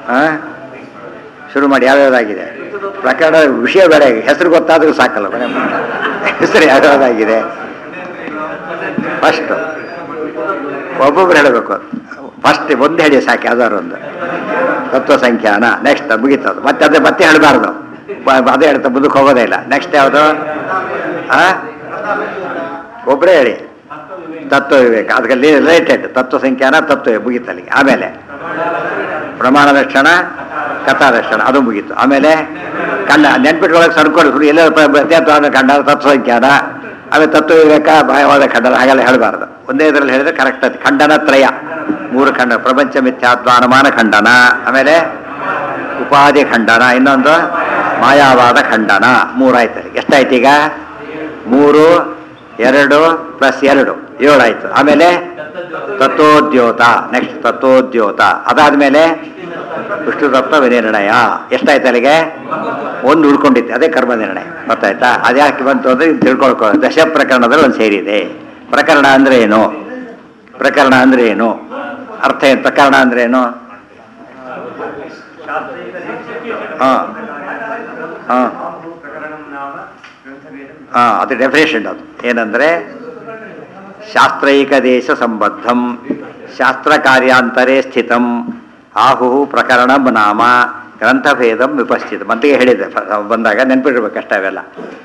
ಆ? ಶುರು ಮಾಡಿ ಯಾವ್ಯಾವ್ದಾಗಿದೆ ಪ್ರಕರಣ ವಿಷಯ ಬೇಡ ಹೆಸರು ಗೊತ್ತಾದ್ರೂ ಸಾಕಲ್ಲ ಬರೀ ಹೆಸರು ಯಾವ್ಯಾವ್ದಾಗಿದೆ ಫಸ್ಟ್ ಒಬ್ಬೊಬ್ರು ಹೇಳಬೇಕು ಫಸ್ಟ್ ಒಂದು ಹೇಳಿ ಸಾಕು ಯಾವ್ದಾದ್ರು ಒಂದು ತತ್ವ ಸಂಖ್ಯಾನ ನೆಕ್ಸ್ಟ್ ಮುಗೀತದು ಮತ್ತೆ ಅದೇ ಮತ್ತೆ ಹೇಳಬಾರ್ದು ಅದೇ ಹೇಳ್ತಾ ಮುಂದಕ್ಕೆ ಹೋಗೋದೇ ಇಲ್ಲ ನೆಕ್ಸ್ಟ್ ಯಾವುದು ಆ ಒಬ್ಬರೇ ಹೇಳಿ ತತ್ವ ವಿವೇಕ ಅದಕ್ಕೆ ರಿಲೇಟೆಡ್ ತತ್ವ ಸಂಖ್ಯಾನ ತತ್ವ ಮುಗೀತಲ್ಲಿ ಆಮೇಲೆ ಪ್ರಮಾಣ ಲಕ್ಷಣ ಕಥಾ ಲಕ್ಷಣ ಅದು ಮುಗೀತು ಆಮೇಲೆ ಕಂಡ ನೆನ್ಪಿಟ್ಕೊಳಕ್ಕೆ ಸರ್ಕೊಂಡು ಎಲ್ಲ ಪ್ರತ್ಯತ್ವ ಕಂಡ ತತ್ವ ಸಂಖ್ಯಾನ ಆಮೇಲೆ ತತ್ವ ವಿವೇಕ ಭಯವಾದ ಖಂಡನ ಹಾಗೆಲ್ಲ ಹೇಳಬಾರ್ದು ಒಂದೇ ಇದರಲ್ಲಿ ಹೇಳಿದ್ರೆ ಕರೆಕ್ಟ್ ಅದು ಖಂಡನ ತ್ರಯ ಮೂರು ಖಂಡ ಪ್ರಪಂಚ ಮಿಥ್ಯಾತ್ವ ಅನುಮಾನ ಖಂಡನ ಆಮೇಲೆ ಉಪಾಧಿ ಖಂಡನ ಇನ್ನೊಂದು ಮಾಯಾವಾದ ಖಂಡನ ಮೂರಾಯ್ತು ಎಷ್ಟಾಯ್ತು ಈಗ ಮೂರು ಎರಡು ಪ್ಲಸ್ ಎರಡು ಏಳಾಯ್ತು ಆಮೇಲೆ ತತ್ವೋದ್ಯೋತ ನೆಕ್ಸ್ಟ್ ತತ್ವೋದ್ಯೋತ ಅದಾದ್ಮೇಲೆ ವಿಷ್ಣು ತತ್ವ ವಿನಿರ್ಣಯ ಎಷ್ಟಾಯ್ತು ಅಲ್ಲಿಗೆ ಒಂದು ಉಳ್ಕೊಂಡಿತ್ತು ಅದೇ ಕರ್ಮ ನಿರ್ಣಯ ಗೊತ್ತಾಯ್ತಾ ಅದ್ಯಾಕೆ ಬಂತು ಅಂದ್ರೆ ಇದು ತಿಳ್ಕೊಳ್ಕೊ ದಶ ಪ್ರಕರಣದಲ್ಲಿ ಒಂದು ಸೇರಿದೆ ಪ್ರಕರಣ ಅಂದ್ರೆ ಏನು ಪ್ರಕರಣ ಅಂದ್ರೆ ಏನು ಅರ್ಥ ಏನು ಪ್ರಕರಣ ಅಂದ್ರೆ ಏನು ಹಾ ಹಾ ಹಾ ಅದು ಡೆಫಿನೇಷನ್ ಅದು ಏನಂದ್ರೆ ಶಾಸ್ತ್ರೈಕ ದೇಶ ಸಂಬದ್ಧಂ ಶಾಸ್ತ್ರ ಕಾರ್ಯಾಂತರೇ ಸ್ಥಿತಂ ಆಹು ಪ್ರಕರಣಂ ನಾಮ ಗ್ರಂಥಭೇದಂ ವಿಪಸ್ಥಿತ ಮಂತಿಗೆ ಹೇಳಿದ್ದೆ ಫ- ಬಂದಾಗ ನೆನ್ಪಿಡ್ಬೇಕು ಅಷ್ಟೇ ಅವೆಲ್ಲ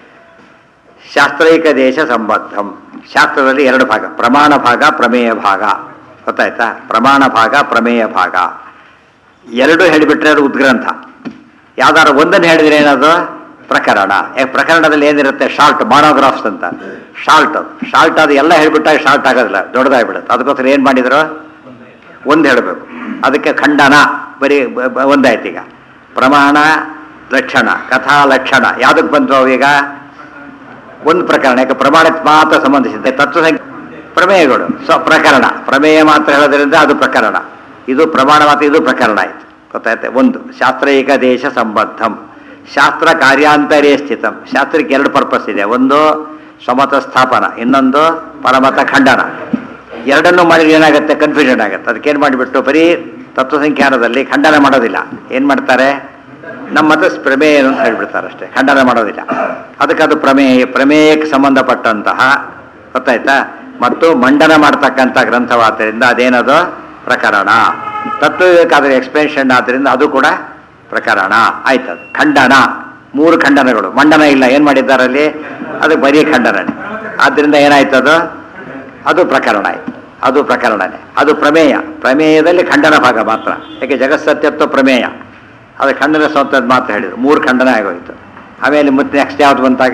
ಶಾಸ್ತ್ರೈಕ ದೇಶ ಸಂಬದ್ಧಂ ಶಾಸ್ತ್ರದಲ್ಲಿ ಎರಡು ಭಾಗ ಪ್ರಮಾಣ ಭಾಗ ಪ್ರಮೇಯ ಭಾಗ ಗೊತ್ತಾಯ್ತಾ ಪ್ರಮಾಣ ಭಾಗ ಪ್ರಮೇಯ ಭಾಗ ಎರಡು ಹೇಳಿಬಿಟ್ರೆ ಅದು ಉದ್ಗ್ರಂಥ ಯಾವ್ದಾರು ಒಂದನ್ನು ಹೇಳಿದ್ರೆ ಏನದು ಪ್ರಕರಣ ಏ, ಪ್ರಕರಣದಲ್ಲಿ ಏನಿರುತ್ತೆ ಶಾರ್ಟ್ ಮಾನೋಗ್ರಾಫ್ಸ್ ಅಂತ ಶಾರ್ಟ್ ಶಾರ್ಟ್ ಅದು ಎಲ್ಲ ಹೇಳ್ಬಿಟ್ಟಾಗ ಶಾರ್ಟ್ ಆಗೋದಿಲ್ಲ ದೊಡ್ಡದಾಗ್ಬಿಡುತ್ತೆ ಅದಕ್ಕೋಸ್ಕರ ಏನು ಮಾಡಿದ್ರು ಒಂದು ಹೇಳಬೇಕು ಅದಕ್ಕೆ ಖಂಡನ ಬರೀ ಬ- ಬ- ಒಂದಾಯ್ತು ಈಗ ಪ್ರಮಾಣ ಲಕ್ಷಣ ಕಥಾ ಲಕ್ಷಣ ಯಾವುದಕ್ಕೆ ಬಂತು ಅವಾಗ ಒಂದು ಪ್ರಕರಣ ಯಾಕೆ ಪ್ರಮಾಣಕ್ಕೆ ಮಾತ್ರ ಸಂಬಂಧಿಸಿದೆ ತತ್ವ ಸಂಖ್ಯೆ ಪ್ರಮೇಯಗಳು ಸೊ ಪ್ರಕರಣ ಪ್ರಮೇಯ ಮಾತ್ರ ಹೇಳೋದ್ರಿಂದ ಅದು ಪ್ರಕರಣ ಇದು ಪ್ರಮಾಣ ಮಾತ್ರ ಇದು ಪ್ರಕರಣ ಆಯ್ತು ಗೊತ್ತಾಯ್ತೆ ಒಂದು ಶಾಸ್ತ್ರೈಕ ದೇಶ ಸಂಬದ್ಧಂ ಶಾಸ್ತ್ರ ಕಾರ್ಯಾಂತರೇ ಸ್ಥಿತಂ ಶಾಸ್ತ್ರಕ್ಕೆ ಎರಡು ಪರ್ಪಸ್ ಇದೆ ಒಂದು ಸಮತ ಸ್ಥಾಪನ ಇನ್ನೊಂದು ಪರಮತ ಖಂಡನ ಎರಡನ್ನೂ ಮಾಡಿದ್ರೆ ಏನಾಗುತ್ತೆ ಕನ್ಫ್ಯೂಷನ್ ಆಗುತ್ತೆ ಅದಕ್ಕೇನು ಮಾಡಿಬಿಟ್ಟು ಬರೀ ತತ್ವ ಸಂಖ್ಯಾನದಲ್ಲಿ ಖಂಡನ ಮಾಡೋದಿಲ್ಲ ಏನು ಮಾಡ್ತಾರೆ ನಮ್ಮ ಮತ ಪ್ರಮೇಯ ಅಂತ ಹೇಳ್ಬಿಡ್ತಾರೆ ಅಷ್ಟೇ ಖಂಡನ ಮಾಡೋದಿಲ್ಲ ಅದಕ್ಕೆ ಅದು ಪ್ರಮೇಯ ಪ್ರಮೇಯಕ್ಕೆ ಸಂಬಂಧಪಟ್ಟಂತಹ ಗೊತ್ತಾಯ್ತಾ ಮತ್ತು ಮಂಡನ ಮಾಡ್ತಕ್ಕಂಥ ಗ್ರಂಥವಾದ್ದರಿಂದ ಅದೇನದು ಪ್ರಕರಣ ತತ್ವ ವಿವೇಕಾದ್ರೆ ಎಕ್ಸ್ಪೆನ್ಷನ್ ಆದ್ದರಿಂದ ಅದು ಕೂಡ ಪ್ರಕರಣ ಆಯ್ತದು ಖಂಡನ ಮೂರು ಖಂಡನಗಳು ಮಂಡನ ಇಲ್ಲ ಏನು ಮಾಡಿದ್ದಾರೆ ಅಲ್ಲಿ ಅದು ಬರೀ ಖಂಡನನೇ ಆದ್ದರಿಂದ ಏನಾಯ್ತದು ಅದು ಪ್ರಕರಣ ಆಯ್ತು ಅದು ಪ್ರಕರಣನೇ ಅದು ಪ್ರಮೇಯ ಪ್ರಮೇಯದಲ್ಲಿ ಖಂಡನ ಭಾಗ ಮಾತ್ರ ಯಾಕೆ ಜಗತ್ಸತ್ಯತ್ವ ಪ್ರಮೇಯ ಅದು ಖಂಡನ ಸ್ವಂತದ್ದು ಮಾತ್ರ ಹೇಳಿದ್ರು ಮೂರು ಖಂಡನ ಆಗೋಯ್ತು ಆಮೇಲೆ ಮತ್ತೆ ನೆಕ್ಸ್ಟ್ ಯಾವ್ದು ಬಂತಾಗ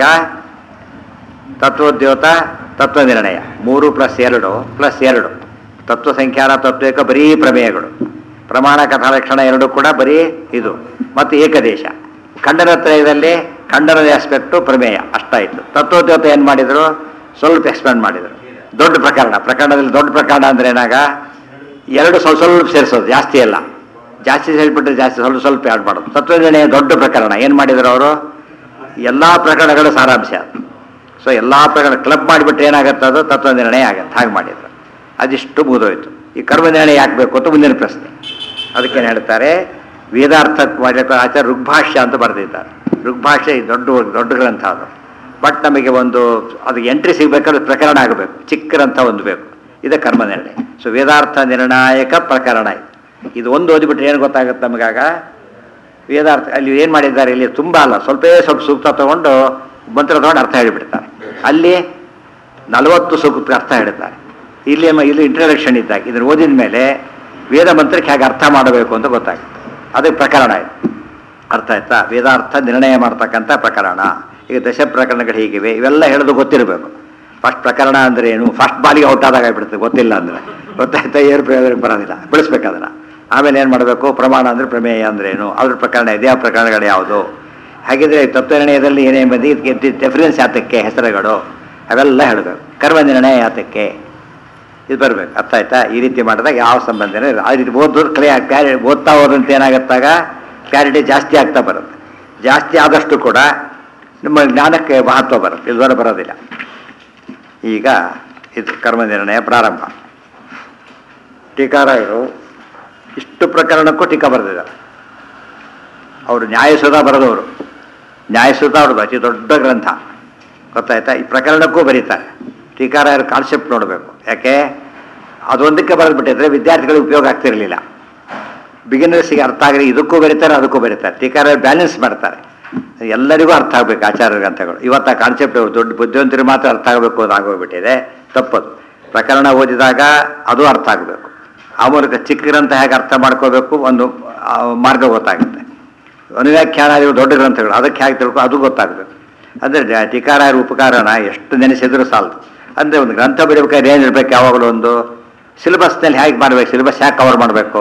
ತತ್ವೋದ್ಯೋತ ತತ್ವ ನಿರ್ಣಯ ಮೂರು ಪ್ಲಸ್ ಎರಡು ಪ್ಲಸ್ ಎರಡು ತತ್ವ ಸಂಖ್ಯಾನ ತತ್ವಿಕ ಬರೀ ಪ್ರಮೇಯಗಳು ಪ್ರಮಾಣ ಕಥಾಲಕ್ಷಣ ಎರಡು ಕೂಡ ಬರೀ ಇದು ಮತ್ತು ಏಕದೇಶ ಖಂಡನ ತ್ರಯದಲ್ಲಿ ಖಂಡನದ ಆಸ್ಪೆಕ್ಟು ಪ್ರಮೇಯ ಅಷ್ಟಾಯಿತು ತತ್ವೋದ್ಯೋತ ಏನು ಮಾಡಿದರು ಸ್ವಲ್ಪ ಎಕ್ಸ್ಪ್ಯಾಂಡ್ ಮಾಡಿದರು ದೊಡ್ಡ ಪ್ರಕರಣ ಪ್ರಕರಣದಲ್ಲಿ ದೊಡ್ಡ ಪ್ರಕರಣ ಅಂದ್ರೆ ಏನಾಗ ಎರಡು ಸ್ವಲ್ಪ ಸ್ವಲ್ಪ ಸೇರಿಸೋದು ಜಾಸ್ತಿ ಅಲ್ಲ ಜಾಸ್ತಿ ಸೇರಿಬಿಟ್ರೆ ಜಾಸ್ತಿ ಸ್ವಲ್ಪ ಸ್ವಲ್ಪ ಆ್ಯಡ್ ಮಾಡೋದು ತತ್ವನಿರ್ಣಯ ದೊಡ್ಡ ಪ್ರಕರಣ ಏನು ಮಾಡಿದ್ರು ಅವರು ಎಲ್ಲ ಪ್ರಕರಣಗಳ ಸಾರಾಂಶ ಅದು ಸೊ ಎಲ್ಲ ಪ್ರಕರಣ ಕ್ಲಬ್ ಮಾಡಿಬಿಟ್ರೆ ಏನಾಗುತ್ತೆ ಅದು ತತ್ವ ನಿರ್ಣಯ ಆಗತ್ತೆ ಹಾಗೆ ಮಾಡಿದ್ರು ಅದಿಷ್ಟು ಮುಗಿದೋಯ್ತು ಈ ಕರ್ಮ ನಿರ್ಣಯ ಯಾಕೆ ಬೇಕು ಅಂತ ಮುಂದಿನ ಪ್ರಶ್ನೆ ಅದಕ್ಕೇನು ಹೇಳ್ತಾರೆ ವೇದಾರ್ಥ ಮಾಡಿದ ಆಚಾರ ಋಗ್ಭಾಷ್ಯ ಅಂತ ಬರೆದಿದ್ದಾರೆ ಋಗ್ಭಾಷ್ಯ ಈ ದೊಡ್ಡ ದೊಡ್ಡ ಗ್ರಂಥ ಅದು ಬಟ್ ನಮಗೆ ಒಂದು ಅದು ಎಂಟ್ರಿ ಸಿಗ್ಬೇಕಾದ್ರೆ ಪ್ರಕರಣ ಆಗಬೇಕು ಚಿಕ್ಕ ಗ್ರಂಥ ಒಂದು ಬೇಕು ಇದು ಕರ್ಮ ನಿರ್ಣಯ ಸೊ ವೇದಾರ್ಥ ನಿರ್ಣಾಯಕ ಪ್ರಕರಣ ಇದು ಇದು ಒಂದು ಓದಿಬಿಟ್ರೆ ಏನು ಗೊತ್ತಾಗುತ್ತೆ ನಮಗಾಗ ವೇದಾರ್ಥ ಅಲ್ಲಿ ಏನು ಮಾಡಿದ್ದಾರೆ ಇಲ್ಲಿ ತುಂಬ ಅಲ್ಲ ಸ್ವಲ್ಪೇ ಸ್ವಲ್ಪ ಸೂಕ್ತ ತಗೊಂಡು ಮಂತ್ರ ತಗೊಂಡು ಅರ್ಥ ಹೇಳಿಬಿಡ್ತಾರೆ ಅಲ್ಲಿ ನಲವತ್ತು ಸೂಕ್ತ ಅರ್ಥ ಹೇಳಿದ್ದಾರೆ ಇಲ್ಲಿ ಮ- ಇಲ್ಲಿ ಇಂಟ್ರಡಕ್ಷನ್ ಇದ್ದಾಗ ಇದನ್ನು ಓದಿದ ಮೇಲೆ ವೇದ ಮಂತ್ರಕ್ಕೆ ಹೇಗೆ ಅರ್ಥ ಮಾಡಬೇಕು ಅಂತ ಗೊತ್ತಾಗುತ್ತೆ ಅದಕ್ಕೆ ಪ್ರಕರಣ ಇದು ಅರ್ಥ ಆಯ್ತಾ ವೇದಾರ್ಥ ನಿರ್ಣಯ ಮಾಡ್ತಕ್ಕಂಥ ಪ್ರಕರಣ ಈಗ ದಶ ಪ್ರಕರಣಗಳು ಹೀಗಿವೆ ಇವೆಲ್ಲ ಹೇಳೋದು ಗೊತ್ತಿರಬೇಕು ಫಸ್ಟ್ ಪ್ರಕರಣ ಅಂದ್ರೆ ಏನು ಫಸ್ಟ್ ಬಾಲಿಗೆ ಔಟ್ ಆದಾಗ ಆಗ್ಬಿಡುತ್ತೆ ಗೊತ್ತಿಲ್ಲ ಅಂದ್ರೆ ಗೊತ್ತಾಯ್ತಾ ಏರು ಪ್ರಯೋಗಕ್ಕೆ ಬರೋದಿಲ್ಲ ಬೆಳೆಸ್ಬೇಕು ಅದನ್ನ ಆಮೇಲೆ ಏನು ಮಾಡಬೇಕು ಪ್ರಮಾಣ ಅಂದ್ರೆ ಪ್ರಮೇಯ ಅಂದ್ರೆ ಏನು ಅದ್ರ ಪ್ರಕರಣ ಇದೆ ಆ ಪ್ರಕರಣಗಳು ಯಾವುದು ಹಾಗಿದ್ರೆ ತತ್ವ ನಿರ್ಣಯದಲ್ಲಿ ಏನೇ ಬಂದು ಇದಕ್ಕೆ ಡೆಫರೆನ್ಸ್ ಯಾತಕ್ಕೆ ಹೆಸರುಗಳು ಅವೆಲ್ಲ ಹೇಳಬೇಕು ಕರ್ಮ ನಿರ್ಣಯ ಯಾತಕ್ಕೆ ಇದು ಬರಬೇಕು ಅರ್ಥ ಆಯ್ತಾ ಈ ರೀತಿ ಮಾಡಿದಾಗ ಯಾವ ಸಂಬಂಧನೇ ಇಲ್ಲ ಆ ರೀತಿ ಓದೋದು ಕ್ಲಿಯರ್ ಕ್ಲಾರಿ ಓದ್ತಾ ಹೋದಂತೆ ಏನಾಗುತ್ತಾಗ ಕ್ಲಾರಿಟಿ ಜಾಸ್ತಿ ಆಗ್ತಾ ಬರುತ್ತೆ ಜಾಸ್ತಿ ಆದಷ್ಟು ಕೂಡ ನಿಮ್ಮ ಜ್ಞಾನಕ್ಕೆ ಮಹತ್ವ ಬರುತ್ತೆ ಇಲ್ವರ ಬರೋದಿಲ್ಲ ಈಗ ಇದು ಕರ್ಮ ನಿರ್ಣಯ ಪ್ರಾರಂಭ ಟೀಕಾರಾಯರು ಇಷ್ಟು ಪ್ರಕರಣಕ್ಕೂ ಟೀಕಾ ಬರೆದಿದ್ದಾರೆ ಅವರು ನ್ಯಾಯಸುಧ ಬರೆದವರು ನ್ಯಾಯಸುಧ ಅವ್ರದ್ದು ಅತಿ ದೊಡ್ಡ ಗ್ರಂಥ ಗೊತ್ತಾಯ್ತಾ ಈ ಪ್ರಕರಣಕ್ಕೂ ಬರೀತಾರೆ ಟೀಕಾರಾಯರ ಕಾನ್ಸೆಪ್ಟ್ ನೋಡಬೇಕು ಯಾಕೆ ಅದೊಂದಕ್ಕೆ ಬರೆದ್ಬಿಟ್ಟಿದ್ರೆ ವಿದ್ಯಾರ್ಥಿಗಳಿಗೆ ಉಪಯೋಗ ಆಗ್ತಿರಲಿಲ್ಲ ಬಿಗಿನರ್ಸಿಗೆ ಅರ್ಥ ಆಗಲಿ ಇದಕ್ಕೂ ಬರೀತಾರೆ ಅದಕ್ಕೂ ಬರೀತಾರೆ ಟೀಕಾರಾಯರು ಬ್ಯಾಲೆನ್ಸ್ ಮಾಡ್ತಾರೆ ಎಲ್ಲರಿಗೂ ಅರ್ಥ ಆಗಬೇಕು ಆಚಾರ ಗ್ರಂಥಗಳು ಇವತ್ತು ಆ ಕಾನ್ಸೆಪ್ಟ್ ದೊಡ್ಡ ಬುದ್ಧಿವಂತರಿಗೆ ಮಾತ್ರ ಅರ್ಥ ಆಗಬೇಕು ಅದು ಆಗೋಗ್ಬಿಟ್ಟಿದೆ ತಪ್ಪದು ಪ್ರಕರಣ ಓದಿದಾಗ ಅದು ಅರ್ಥ ಆಗಬೇಕು ಆ ಮೂಲಕ ಚಿಕ್ಕ ಗ್ರಂಥ ಹೇಗೆ ಅರ್ಥ ಮಾಡ್ಕೋಬೇಕು ಒಂದು ಆ, ಮಾರ್ಗ ಗೊತ್ತಾಗುತ್ತೆ ಅನುವ್ಯಾಖ್ಯಾನ ಇವು ದೊಡ್ಡ ಗ್ರಂಥಗಳು ಅದಕ್ಕೆ ಹೇಗೆ ತಿಳ್ಕೊ ಅದು ಗೊತ್ತಾಗಬೇಕು ಅಂದರೆ ಟೀಕಾರಾಯರ ಉಪಕಾರನ ಎಷ್ಟು ನೆನೆಸಿದ್ರು ಸಾಲದು ಅಂದರೆ ಒಂದು ಗ್ರಂಥ ಬರೀಬೇಕಾದ್ರೆ ಏನು ಇರಬೇಕು ಯಾವಾಗಲೂ ಒಂದು ಸಿಲೆಬಸ್ನಲ್ಲಿ ಹೇಗೆ ಮಾಡಬೇಕು ಸಿಲೆಬಸ್ ಯಾಕೆ ಕವರ್ ಮಾಡಬೇಕು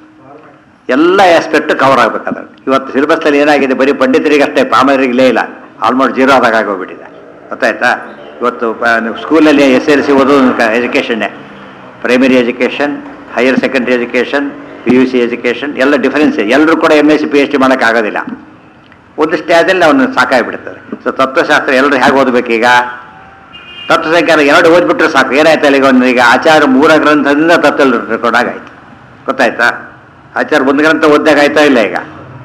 ಎಲ್ಲ ಆಸ್ಪೆಕ್ಟ್ ಕವರ್ ಆಗ್ಬೇಕು ಅದ್ರಲ್ಲಿ ಇವತ್ತು ಸಿಲೆಬಸ್ನಲ್ಲಿ ಏನಾಗಿದೆ ಬರೀ ಪಂಡಿತರಿಗೆ ಅಷ್ಟೇ ಪಾಮರಿಗೆ ಇಲ್ಲೇ ಇಲ್ಲ ಆಲ್ಮೋಸ್ಟ್ ಜೀರೋ ಆದಾಗ ಆಗೋಗ್ಬಿಟ್ಟಿದೆ ಗೊತ್ತಾಯ್ತಾ ಇವತ್ತು ಸ್ಕೂಲಲ್ಲಿ ಎಸ್ ಎಲ್ ಸಿ ಓದೋದು ಎಜುಕೇಷನ್ನೇ primary education higher secondary education P U C education ಎಲ್ಲ ಡಿಫರೆನ್ಸ್ ಎಲ್ಲರೂ ಕೂಡ M S C P H D ಮಾಡೋಕ್ಕಾಗೋದಿಲ್ಲ ಒಂದು ಸ್ಟೇಜಲ್ಲಿ ಅವನು ಸಾಕಾಗಿಬಿಡ್ತದೆ ಸೊ ತತ್ವಶಾಸ್ತ್ರ ಎಲ್ಲರೂ ಹೇಗೆ ಓದಬೇಕೀಗ ತತ್ವಸಂಖ್ಯಾನ ಎರಡು ಓದ್ಬಿಟ್ರೆ ಸಾಕು ಏನಾಯ್ತು ಅಲ್ಲಿಗೆ ಒಂದು ಈಗ ಆಚಾರ ಮೂರ ಗ್ರಂಥದಿಂದ ತತ್ವ ರೆಕಾರ್ಡ್ ಆಗಾಯ್ತು ಗೊತ್ತಾಯ್ತಾ ಆಚಾರ ಒಂದು ಗ್ರಂಥ ಓದ್ದಾಗ ಆಯ್ತಾ ಇಲ್ಲ ಈಗ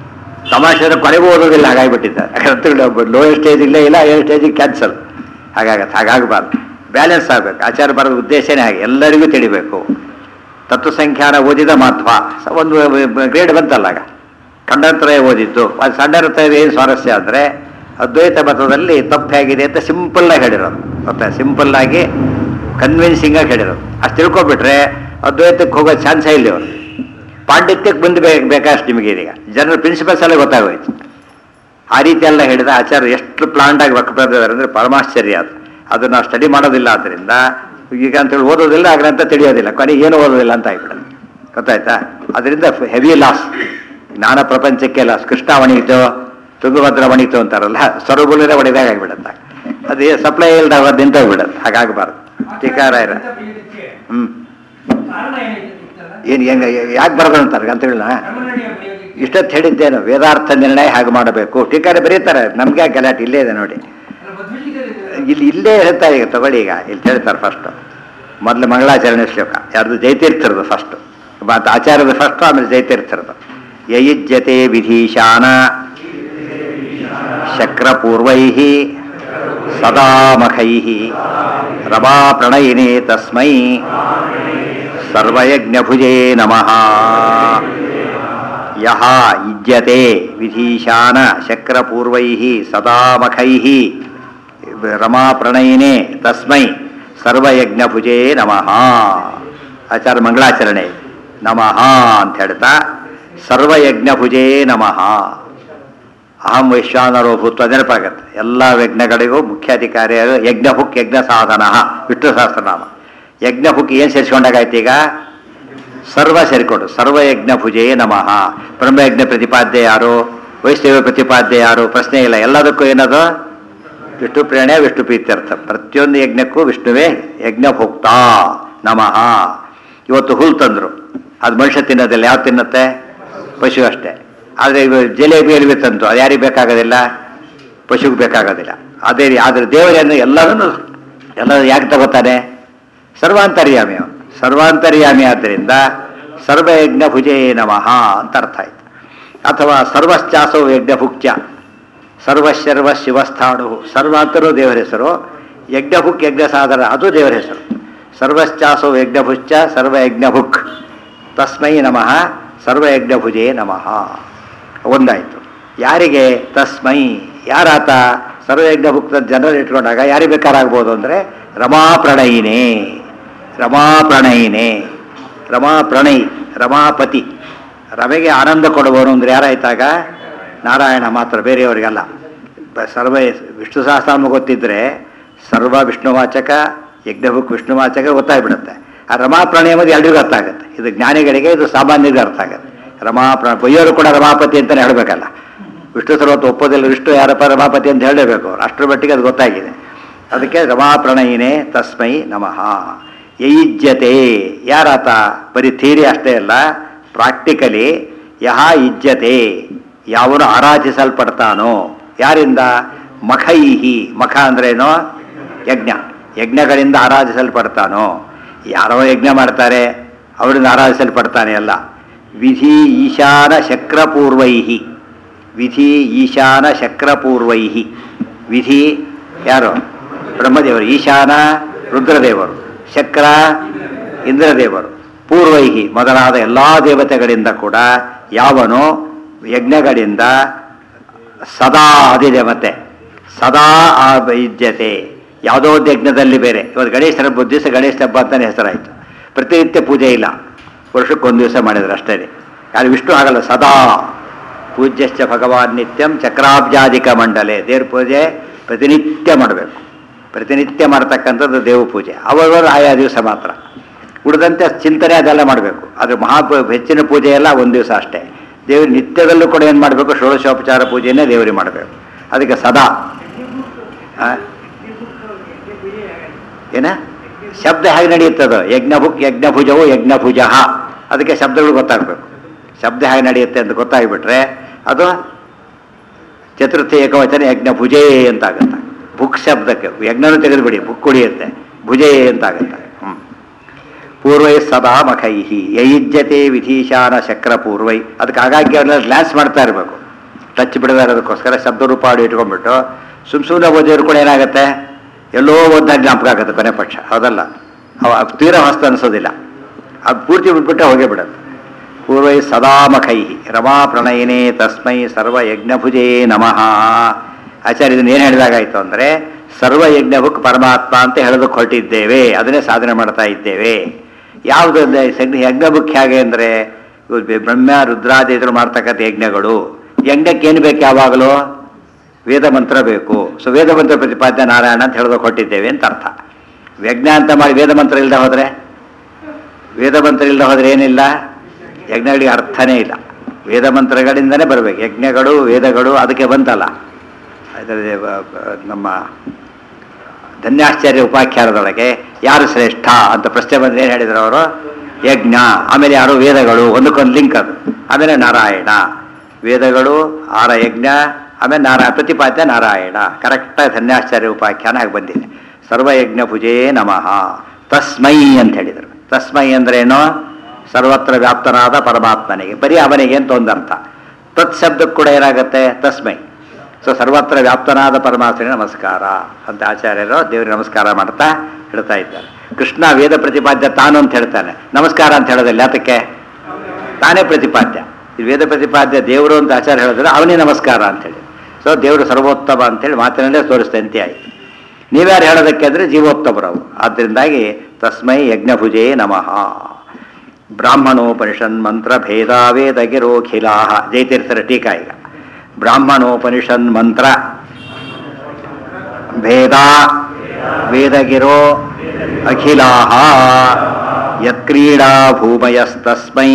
ತಮಾಷೆ ಕೊನೆಗೂ ಓದೋದಿಲ್ಲ ಹಾಗಾಗಿಬಿಟ್ಟಿದ್ದಾರೆ ಗ್ರಂಥಗಳು ಲೋಯರ್ ಸ್ಟೇಜ್ ಇಲ್ಲೇ ಇಲ್ಲ ಹೈಯರ್ ಸ್ಟೇಜಿಗೆ ಕ್ಯಾನ್ಸಲ್ ಹಾಗಾಗತ್ತೆ ಹಾಗಾಗಬಾರ್ದು ಬ್ಯಾಲೆನ್ಸ್ ಆಗಬೇಕು ಆಚಾರ ಬರೋದ ಉದ್ದೇಶನೇ ಹಾಗೆ ಎಲ್ಲರಿಗೂ ತಿಳಿಬೇಕು ತತ್ವಸಂಖ್ಯಾನ ಓದಿದ ಮಹತ್ವ ಸ- ಒಂದು ಗ್ರೇಡ್ ಬಂತಲ್ಲ ಆಗ ಖಂಡಾಂತರ ಓದಿದ್ದು ಅದು ಸಣ್ಣ ಏನು ಸ್ವಾರಸ್ಯ ಅಂದರೆ ಅದ್ವೈತ ಮತದಲ್ಲಿ ತಪ್ಪು ಹೇಗಿದೆ ಅಂತ ಸಿಂಪಲ್ಲಾಗಿ ಹೇಳಿರೋದು ಗೊತ್ತಾ ಸಿಂಪಲ್ಲಾಗಿ ಕನ್ವಿನ್ಸಿಂಗಾಗಿ ಹೇಳಿರೋದು ಅಷ್ಟು ತಿಳ್ಕೊಬಿಟ್ರೆ ಅದ್ವೈತಕ್ಕೆ ಹೋಗೋ ಚಾನ್ಸೇ ಇಲ್ಲ ಅವರು ಪಾಂಡಿತ್ಯಕ್ಕೆ ಬಂದು ಬೇಕು ಬೇಕಷ್ಟು ನಿಮಗೆ ಇದೀಗ ಜನರ ಪ್ರಿನ್ಸಿಪಲ್ಸ್ ಎಲ್ಲ ಗೊತ್ತಾಗೋಯ್ತು ಆ ರೀತಿ ಎಲ್ಲ ಹೇಳಿದ ಆಚಾರ್ಯ ಎಷ್ಟು ಪ್ಲಾಂಡ್ ಆಗಿ ವಕ್ರದಿದ್ದಾರೆ ಅಂದರೆ ಪರಮಾಶ್ಚರ್ಯ ಅದು ಅದು ನಾವು ಸ್ಟಡಿ ಮಾಡೋದಿಲ್ಲ ಆದ್ದರಿಂದ ಈಗ ಅಂತೇಳಿ ಓದೋದಿಲ್ಲ ಆ ಗ್ರಂಥ ತಿಳಿಯೋದಿಲ್ಲ ಕೊನೆಗೆ ಏನು ಓದೋದಿಲ್ಲ ಅಂತ ಆಗ್ಬಿಡೋದು ಗೊತ್ತಾಯ್ತಾ ಅದರಿಂದ ಹೆವಿ ಲಾಸ್ ಜ್ಞಾನ ಪ್ರಪಂಚಕ್ಕೆ ಲಾಸ್ ಕೃಷ್ಣ ಒಣಗಿತು ತುಂಗಭದ್ರ ಒಣಗಿತು ಅಂತಾರಲ್ಲ ಸೊರಗುಲಿರ ಒಡೆದಾಗ ಆಗಿಬಿಡುತ್ತೆ ಅದು ಸಪ್ಲೈ ಇಲ್ದಾಗ ನಿಂತೋಗ್ಬಿಡುತ್ತೆ ಹಾಗಾಗಬಾರ್ದು ಟೀಕಾರಾಯರ ಹ್ಞೂ ಕಾರಣ ಏನಿದೆ ಇತ್ತಲ್ಲ? ಏನು ಹೆಂಗೆ ಯಾಕೆ ಬರೋದು ಅಂತಾರೆ ಅಂತ ಹೇಳಿಲ್ಲ ಕರ್ಮನಡಿಯ ಬರೆಯೋದಕ್ಕೆ ಇಷ್ಟೊತ್ತು ಹೇಳಿದ್ದೇನು ವೇದಾರ್ಥ ನಿರ್ಣಯ ಹಾಗೆ ಮಾಡಬೇಕು ಟೀಕಾರೆ ಬರೀತಾರೆ ನಮಗೆ ಗಲಾಟೆ ಇಲ್ಲೇ ಇದೆ ನೋಡಿ ಅಲ್ಲ, ಬದ್ಲಿಸಿದ್ದಾರೆ. ಇಲ್ಲಿ ಇಲ್ಲೇ ಹೇಳ್ತಾರೆ ಈಗ ತಗೊಳ್ಳಿ ಈಗ ಇಲ್ಲಿ ಹೇಳ್ತಾರೆ ಫಸ್ಟ್ ಮೊದಲು ಮಂಗಳಾಚರಣೆ ಶ್ಲೋಕ ಯಾರ್ದು ಜೈತೀರ್ಥರದು ಫಸ್ಟ್ ಮತ್ತು ಆಚಾರ್ಯದ ಫಸ್ಟ್ ಆಮೇಲೆ ಜೈತೀರ್ಥರದು ಯಯುಜ್ಯತೆ ವಿಧೀಶಾನ ಶಕ್ರಪೂರ್ವೈ ಸದಾ ಮಖೈ ರಮಾ ಪ್ರಣಯಿನೇ ತಸ್ಮೈ ಸರ್ವಯಜ್ಞಭುಜೇ ನಮಃ ಯಹ ಯುಜ್ಯತೆ ವಿಧೀಶಾನ ಶಕ್ರಪೂರ್ವೈ ಸದಾ ಮಖೈ ರಮಾ ಪ್ರಣಯಿನೇ ತಸ್ಮೈ ಸರ್ವಯಜ್ಞಭುಜೇ ನಮಃ ಆಚಾರ ಮಂಗಳಾಚರಣೆ ನಮಃ ಅಂತ ಹೇಳ್ತಾ ಸರ್ವಯಜ್ಞಭುಜೇ ನಮಃ ಅಹಂ ವೈಶ್ವಾನರೋ ಭೂತ್ವ ನೆನಪಾಗತ್ತೆ ಎಲ್ಲ ಯಜ್ಞಗಳಿಗೂ ಮುಖ್ಯಾಧಿಕಾರಿಯಾಗ ಯಜ್ಞಭುಕ್ ಯಜ್ಞ ಸಾಧನ ವಿಷ್ಣು ಸಹಸ್ರನಾಮ ಯಜ್ಞಭುಕ್ ಏನು ಸೇರಿಸ್ಕೊಂಡಾಗಾಯ್ತು ಈಗ ಸರ್ವ ಸೇರಿಕೊಂಡು ಸರ್ವಯಜ್ಞ ಭುಜೇ ನಮಃ ಬ್ರಹ್ಮಯಜ್ಞ ಪ್ರತಿಪಾದ್ಯ ಯಾರು ವೈಷ್ಣವ ಪ್ರತಿಪಾದ್ಯ ಯಾರು ಪ್ರಶ್ನೆ ಇಲ್ಲ ಎಲ್ಲದಕ್ಕೂ ಏನದು ವಿಷ್ಣು ಪ್ರೇರಣೆ ವಿಷ್ಣು ಪ್ರೀತ್ಯರ್ಥ ಪ್ರತಿಯೊಂದು ಯಜ್ಞಕ್ಕೂ ವಿಷ್ಣುವೇ ಯಜ್ಞ ಭೋಕ್ತ ನಮಃ ಇವತ್ತು ಹುಲ್ ತಂದ್ರು ಅದು ಮನುಷ್ಯ ತಿನ್ನೋದಿಲ್ಲ ಯಾವ್ದು ತಿನ್ನತ್ತೆ ಪಶು ಅಷ್ಟೇ ಆದರೆ ಇವ ಜಿಲೇಬಿಯಲ್ಲಿ ತಂತು ಅದು ಯಾರಿಗೆ ಬೇಕಾಗೋದಿಲ್ಲ ಪಶುಗೆ ಬೇಕಾಗೋದಿಲ್ಲ ಅದೇ ರೀ ಆದರೆ ದೇವರನ್ನು ಎಲ್ಲದನ್ನು ಎಲ್ಲ ಯಾಕೆ ತಗೋತಾನೆ ಸರ್ವಾಂತರ್ಯಾಮಿ ಅವನು ಸರ್ವಾಂತರ್ಯಾಮಿ ಆದ್ದರಿಂದ ಸರ್ವಯಜ್ಞ ಭುಜೇ ನಮಃ ಅಂತ ಅರ್ಥ ಆಯ್ತು ಅಥವಾ ಸರ್ವಶ್ಚಾಸೋ ಯಜ್ಞ ಭುಕ್ಚ ಸರ್ವಶರ್ವ ಶಿವಸ್ಥಾಣು ಸರ್ವ ಅಂತರೂ ದೇವರ ಹೆಸರು ಯಜ್ಞಭುಕ್ ಯಜ್ಞ ಸಾಧನ ಅದು ದೇವರ ಹೆಸರು ಸರ್ವಶ್ಚಾಸೋ ಯಜ್ಞಭುಶ್ಚ ಸರ್ವಯಜ್ಞಭುಕ್ ತಸ್ಮೈ ನಮಃ ಸರ್ವಯಜ್ಞಭುಜೇ ನಮಃ ಒಂದಾಯಿತು ಯಾರಿಗೆ ತಸ್ಮೈ ಯಾರಾತ ಸರ್ವಯಜ್ಞಭುಕ್ತ ಜನರಲ್ ಇಟ್ಕೊಂಡಾಗ ಯಾರಿಗೆ ಬೇಕಾರಾಗ್ಬೋದು ಅಂದರೆ ರಮಾ ಪ್ರಣಯಿನೇ ರಮಾ ಪ್ರಣಯಿನೇ ರಮಾ ಪ್ರಣಯಿ ರಮಾಪತಿ ರಮೆಗೆ ಆನಂದ ಕೊಡುವವನು ಅಂದ್ರೆ ಯಾರಾಯ್ತಾಗ ನಾರಾಯಣ ಮಾತ್ರ ಬೇರೆಯವರಿಗಲ್ಲ ಬ- ಸರ್ವ ವಿಷ್ಣು ಸಹಸ್ರನಾಮ ಗೊತ್ತಿದ್ರೆ ಸರ್ವ ವಿಷ್ಣುವಾಚಕ ಯಜ್ಞಭುಕ್ ವಿಷ್ಣುವಾಚಕ ಗೊತ್ತಾಗ್ಬಿಡುತ್ತೆ ಆ ರಮಾ ಪ್ರಣಯ ಎಂಬುದು ಎಲ್ರಿಗೂ ಅರ್ಥ ಆಗುತ್ತೆ ಇದು ಜ್ಞಾನಿಗಳಿಗೆ ಇದು ಸಾಮಾನ್ಯರಿಗೂ ಅರ್ಥ ಆಗುತ್ತೆ ರಮಾ ಪ್ರ ಬೈಯೋರು ಕೂಡ ರಮಾಪತಿ ಅಂತಲೇ ಹೇಳಬೇಕಲ್ಲ ವಿಷ್ಣು ಸರ್ವತ್ತು ಒಪ್ಪೋದಿಲ್ಲ ವಿಷ್ಣು ಯಾರಪ್ಪ ರಮಾಪತಿ ಅಂತ ಹೇಳಲೇಬೇಕು ಅವ್ರು ಅಷ್ಟರ ಮಟ್ಟಿಗೆ ಅದು ಗೊತ್ತಾಗಿದೆ ಅದಕ್ಕೆ ರಮಾ ಪ್ರಣಯಿನೇ ತಸ್ಮೈ ನಮಃ ಯೈಜ್ಯತೆ ಯಾರಾತ ಬರೀ ಥಿಯರಿ ಅಷ್ಟೇ ಅಲ್ಲ ಪ್ರಾಕ್ಟಿಕಲಿ ಯಹ ಇಜ್ಜತೆ ಯಾವನು ಆರಾಧಿಸಲ್ಪಡ್ತಾನೋ ಯಾರಿಂದ ಮಖೈಹಿ ಮಖ ಅಂದ್ರೇನು ಯಜ್ಞ ಯಜ್ಞಗಳಿಂದ ಆರಾಧಿಸಲ್ಪಡ್ತಾನೋ ಯಾರೋ ಯಜ್ಞ ಮಾಡ್ತಾರೆ ಅವರಿಂದ ಆರಾಧಿಸಲ್ಪಡ್ತಾನೆ ಅಲ್ಲ ವಿಧಿ ಈಶಾನ ಶಕ್ರಪೂರ್ವೈಹಿ ವಿಧಿ ಈಶಾನ ಶಕ್ರಪೂರ್ವೈ ವಿಧಿ ಯಾರು ಬ್ರಹ್ಮದೇವರು ಈಶಾನ ರುದ್ರದೇವರು ಶಕ್ರ ಇಂದ್ರದೇವರು ಪೂರ್ವೈಹಿ ಮೊದಲಾದ ಎಲ್ಲ ದೇವತೆಗಳಿಂದ ಕೂಡ ಯಾವನು ಯಜ್ಞಗಳಿಂದ ಸದಾ ಅದಿದೆ ಮತ್ತೆ ಸದಾ ಆ ಇಜ್ಜತೆ ಯಾವುದೋ ಒಂದು ಯಜ್ಞದಲ್ಲಿ ಬೇರೆ ಇವತ್ತು ಗಣೇಶನ ಹಬ್ಬದ ದಿವಸ ಗಣೇಶ ಹಬ್ಬ ಅಂತಲೇ ಹೆಸರಾಯಿತು ಪ್ರತಿನಿತ್ಯ ಪೂಜೆ ಇಲ್ಲ ವರ್ಷಕ್ಕೊಂದು ದಿವಸ ಮಾಡಿದ್ರು ಅಷ್ಟೇ ಯಾರು ವಿಷ್ಣು ಆಗಲ್ಲ ಸದಾ ಪೂಜ್ಯಶ್ಚ ಭಗವಾನ್ ನಿತ್ಯಂ ಚಕ್ರಾಬ್ಜಾಧಿಕ ಮಂಡಲೆ ದೇವ್ರ ಪೂಜೆ ಪ್ರತಿನಿತ್ಯ ಮಾಡಬೇಕು ಪ್ರತಿನಿತ್ಯ ಮಾಡ್ತಕ್ಕಂಥದ್ದು ದೇವ ಪೂಜೆ ಅವರವರು ಆಯಾ ದಿವಸ ಮಾತ್ರ ಉಳಿದಂತೆ ಚಿಂತನೆ ಅದೆಲ್ಲ ಮಾಡಬೇಕು ಅದು ಮಹಾ ಪೂ- ಹೆಚ್ಚಿನ ಪೂಜೆ ಎಲ್ಲ ಒಂದು ದಿವಸ ಅಷ್ಟೇ ದೇವ್ರ ನಿತ್ಯದಲ್ಲೂ ಕೂಡ ಏನು ಮಾಡಬೇಕು ಷೋಡಶೋಪಚಾರ ಪೂಜೆಯನ್ನೇ ದೇವರಿಗೆ ಮಾಡಬೇಕು ಅದಕ್ಕೆ ಸದಾ ಆ? ಏನ ಶಬ್ದ ಹೇಗೆ ನಡೆಯುತ್ತದು ಯಜ್ಞಭುಕ್ ಯಜ್ಞಭುಜವು ಯಜ್ಞಭುಜ ಅದಕ್ಕೆ ಶಬ್ದಗಳು ಗೊತ್ತಾಗಬೇಕು ಶಬ್ದ ಹೇಗೆ ನಡೆಯುತ್ತೆ ಅಂತ ಗೊತ್ತಾಗ್ಬಿಟ್ರೆ ಅದು ಚತುರ್ಥಿ ಏಕವಚನ ಯಜ್ಞ ಭುಜೇ ಅಂತ ಆಗುತ್ತೆ ಭುಕ್ ಶಬ್ದಕ್ಕೆ ಯಜ್ಞನೂ ತೆಗೆದುಬಿಡಿ ಭುಕ್ ಕುಡಿಯುತ್ತೆ ಭುಜೇ ಅಂತ ಆಗುತ್ತೆ ಹ್ಮ್. ಪೂರ್ವೈ ಸದಾ ಮಖೈಹಿ ಯೈಜ್ಯತೆ ವಿಧೀಶಾನ ಶಕ್ರ ಪೂರ್ವೈ ಅದಕ್ಕೆ ಆಗಾಗ್ಗೆ ಅವ್ರನ್ನ ಗ್ಲಾನ್ಸ್ ಮಾಡ್ತಾ ಇರಬೇಕು ಟಚ್ ಬಿಡದೇ ಇರೋದಕ್ಕೋಸ್ಕರ ಶಬ್ದ ರೂಪ ಆಡಿ ಇಟ್ಕೊಂಡ್ಬಿಟ್ಟು ಸುಮ್ ಸುಮ್ಮನೆ ಓದಿದ್ರು ಕೂಡ ಏನಾಗುತ್ತೆ ಎಲ್ಲೋ ಓದ್ದಾಗ ಜ್ಞಾಪಕ ಆಗುತ್ತೆ ಕೊನೆ ಪಕ್ಷ ಹೌದಲ್ಲ ಅವ ತೀರ ಹೊಸ್ತು ಅನಿಸೋದಿಲ್ಲ ಅದು ಪೂರ್ತಿ ಬಿಟ್ಬಿಟ್ಟೆ ಹೋಗೇ ಬಿಡುತ್ತೆ ಪೂರ್ವೈ ಸದಾ ಮಖೈಹಿ ರಮಾ ಪ್ರಣಯಿನೇ ತಸ್ಮೈ ಸರ್ವ ಯಜ್ಞಭುಜೇ ನಮಃ ಆಚಾರ್ಯ ಇದನ್ನ ಏನು ಹೇಳಿದಾಗಾಯ್ತು ಅಂದರೆ ಸರ್ವ ಯಜ್ಞಭುಕ್ ಪರಮಾತ್ಮ ಅಂತ ಹೇಳೋದಕ್ಕೆ ಹೊರಟಿದ್ದೇವೆ ಅದನ್ನೇ ಸಾಧನೆ ಮಾಡ್ತಾ ಇದ್ದೇವೆ ಯಾವುದು ಅಂದ್ರೆ ಯಜ್ಞ- ಯಜ್ಞಭುಕ್ ಹೇಗೆ ಅಂದರೆ ಬ್ರಹ್ಮ ರುದ್ರಾದಿದ್ರು ಮಾಡ್ತಕ್ಕಂಥ ಯಜ್ಞಗಳು ಯಜ್ಞಕ್ಕೆ ಏನು ಬೇಕು ಯಾವಾಗಲೂ ವೇದ ಮಂತ್ರ ಬೇಕು ಸೊ ವೇದ ಮಂತ್ರ ಪ್ರತಿಪಾದ್ಯ ನಾರಾಯಣ ಅಂತ ಹೇಳೋದಕ್ಕೆ ಹೊರಟಿದ್ದೇವೆ ಅಂತ ಅರ್ಥ ಯಜ್ಞ ಅಂತ ಮಾಡಿ ವೇದ ಮಂತ್ರ ಇಲ್ಲದೆ ಹೋದರೆ ವೇದ ಮಂತ್ರ ಇಲ್ಲದೆ ಹೋದರೆ ಏನಿಲ್ಲ ಯಜ್ಞಗಳಿಗೆ ಅರ್ಥನೇ ಇಲ್ಲ ವೇದ ಮಂತ್ರಗಳಿಂದನೇ ಬರಬೇಕು ಯಜ್ಞಗಳು ವೇದಗಳು ಅದಕ್ಕೆ ಬಂತಲ್ಲ ಅದರಲ್ಲಿ ಬ- ಬ- ನಮ್ಮ ಧನ್ಯಾಶ್ಚರ್ಯ ಉಪಾಖ್ಯಾನದೊಳಗೆ ಯಾರು ಶ್ರೇಷ್ಠ ಅಂತ ಪ್ರಶ್ನೆ ಬಂದ್ರೆ ಏನು ಹೇಳಿದ್ರು ಅವರು ಯಜ್ಞ ಆಮೇಲೆ ಯಾರು ವೇದಗಳು ಒಂದಕ್ಕೊಂದು ಲಿಂಕ್ ಅದು ಆಮೇಲೆ ನಾರಾಯಣ ವೇದಗಳು ಆರ ಯಜ್ಞ ಆಮೇಲೆ ನಾರಾಯಣ ಪ್ರತಿಪಾದ್ಯ ನಾರಾಯಣ ಕರೆಕ್ಟಾಗಿ ಧನ್ಯಾಶ್ಚರ್ಯ ಉಪಾಖ್ಯಾನ ಆಗಿ ಬಂದಿದೆ ಸರ್ವಯಜ್ಞ ಭುಜೇ ನಮಃ ತಸ್ಮೈ ಅಂತ ಹೇಳಿದರು ತಸ್ಮೈ ಅಂದ್ರೇನು ಸರ್ವತ್ರ ವ್ಯಾಪ್ತನಾದ ಪರಮಾತ್ಮನಿಗೆ ಬರೀ ಅವನಿಗೆ ಅಂತ ಒಂದರ್ಥ ತತ್ ಶಬ್ದಕ್ಕೆ ಕೂಡ ಏನಾಗುತ್ತೆ ತಸ್ಮೈ ಸೊ ಸರ್ವತ್ರ ವ್ಯಾಪ್ತನಾದ ಪರಮಾತ್ಮನಿಗೆ ನಮಸ್ಕಾರ ಅಂತ ಆಚಾರ್ಯರು ದೇವರಿಗೆ ನಮಸ್ಕಾರ ಮಾಡ್ತಾ ಹೇಳ್ತಾ ಇದ್ದಾರೆ ಕೃಷ್ಣ ವೇದ ಪ್ರತಿಪಾದ್ಯ ತಾನು ಅಂತ ಹೇಳ್ತಾನೆ ನಮಸ್ಕಾರ ಅಂತ ಹೇಳೋದಿಲ್ಲ ಯಾತಕ್ಕೆ ತಾನೇ ಪ್ರತಿಪಾದ್ಯ ಈ ವೇದ ಪ್ರತಿಪಾದ್ಯ ದೇವರು ಅಂತ ಆಚಾರ್ಯ ಹೇಳಿದ್ರೆ ಅವನೇ ನಮಸ್ಕಾರ ಅಂತೇಳಿ ಸೊ ದೇವರು ಸರ್ವೋತ್ತಮ ಅಂತೇಳಿ ಮಾತಿನಲ್ಲೇ ತೋರಿಸ್ತಂತೆ ಆಯಿತು ನೀವ್ಯಾರು ಹೇಳೋದಕ್ಕೆ ಅಂದರೆ ಜೀವೋತ್ತಮರು ಅವು ಆದ್ದರಿಂದಾಗಿ ತಸ್ಮೈ ಯಜ್ಞಭುಜೇ ನಮಃ ಬ್ರಾಹ್ಮಣೋಪನಿಷನ್ ಮಂತ್ರ ಭೇದಾವೇದಗಿರೋಖಿಲಾ ಜೈತೀರ್ಥರ ಟೀಕಾ ಈಗ ಬ್ರಾಹ್ಮಣೋಪನಿಷನ್ ಮಂತ್ರ ಭೇದ ವೇದಗಿರೋ ಅಖಿಲಾ ಯತ್ಕ್ರೀಡಾ ಭೂಮಯಸ್ತಸ್ಮೈ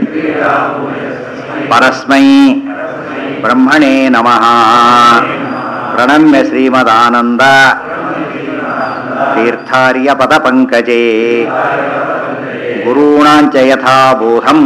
ಪರಸ್ಮೈ ಬ್ರಹ್ಮಣೇ ನಮಃ ಪ್ರಣಮ್ಯ ಶ್ರೀಮದಾನಂದ ತೀರ್ಥಾರ್ಯ ಪದ ಪಂಕಜೇ ಗುರುಣಾಂಚ ಯಥಾ ಬೋಧಂ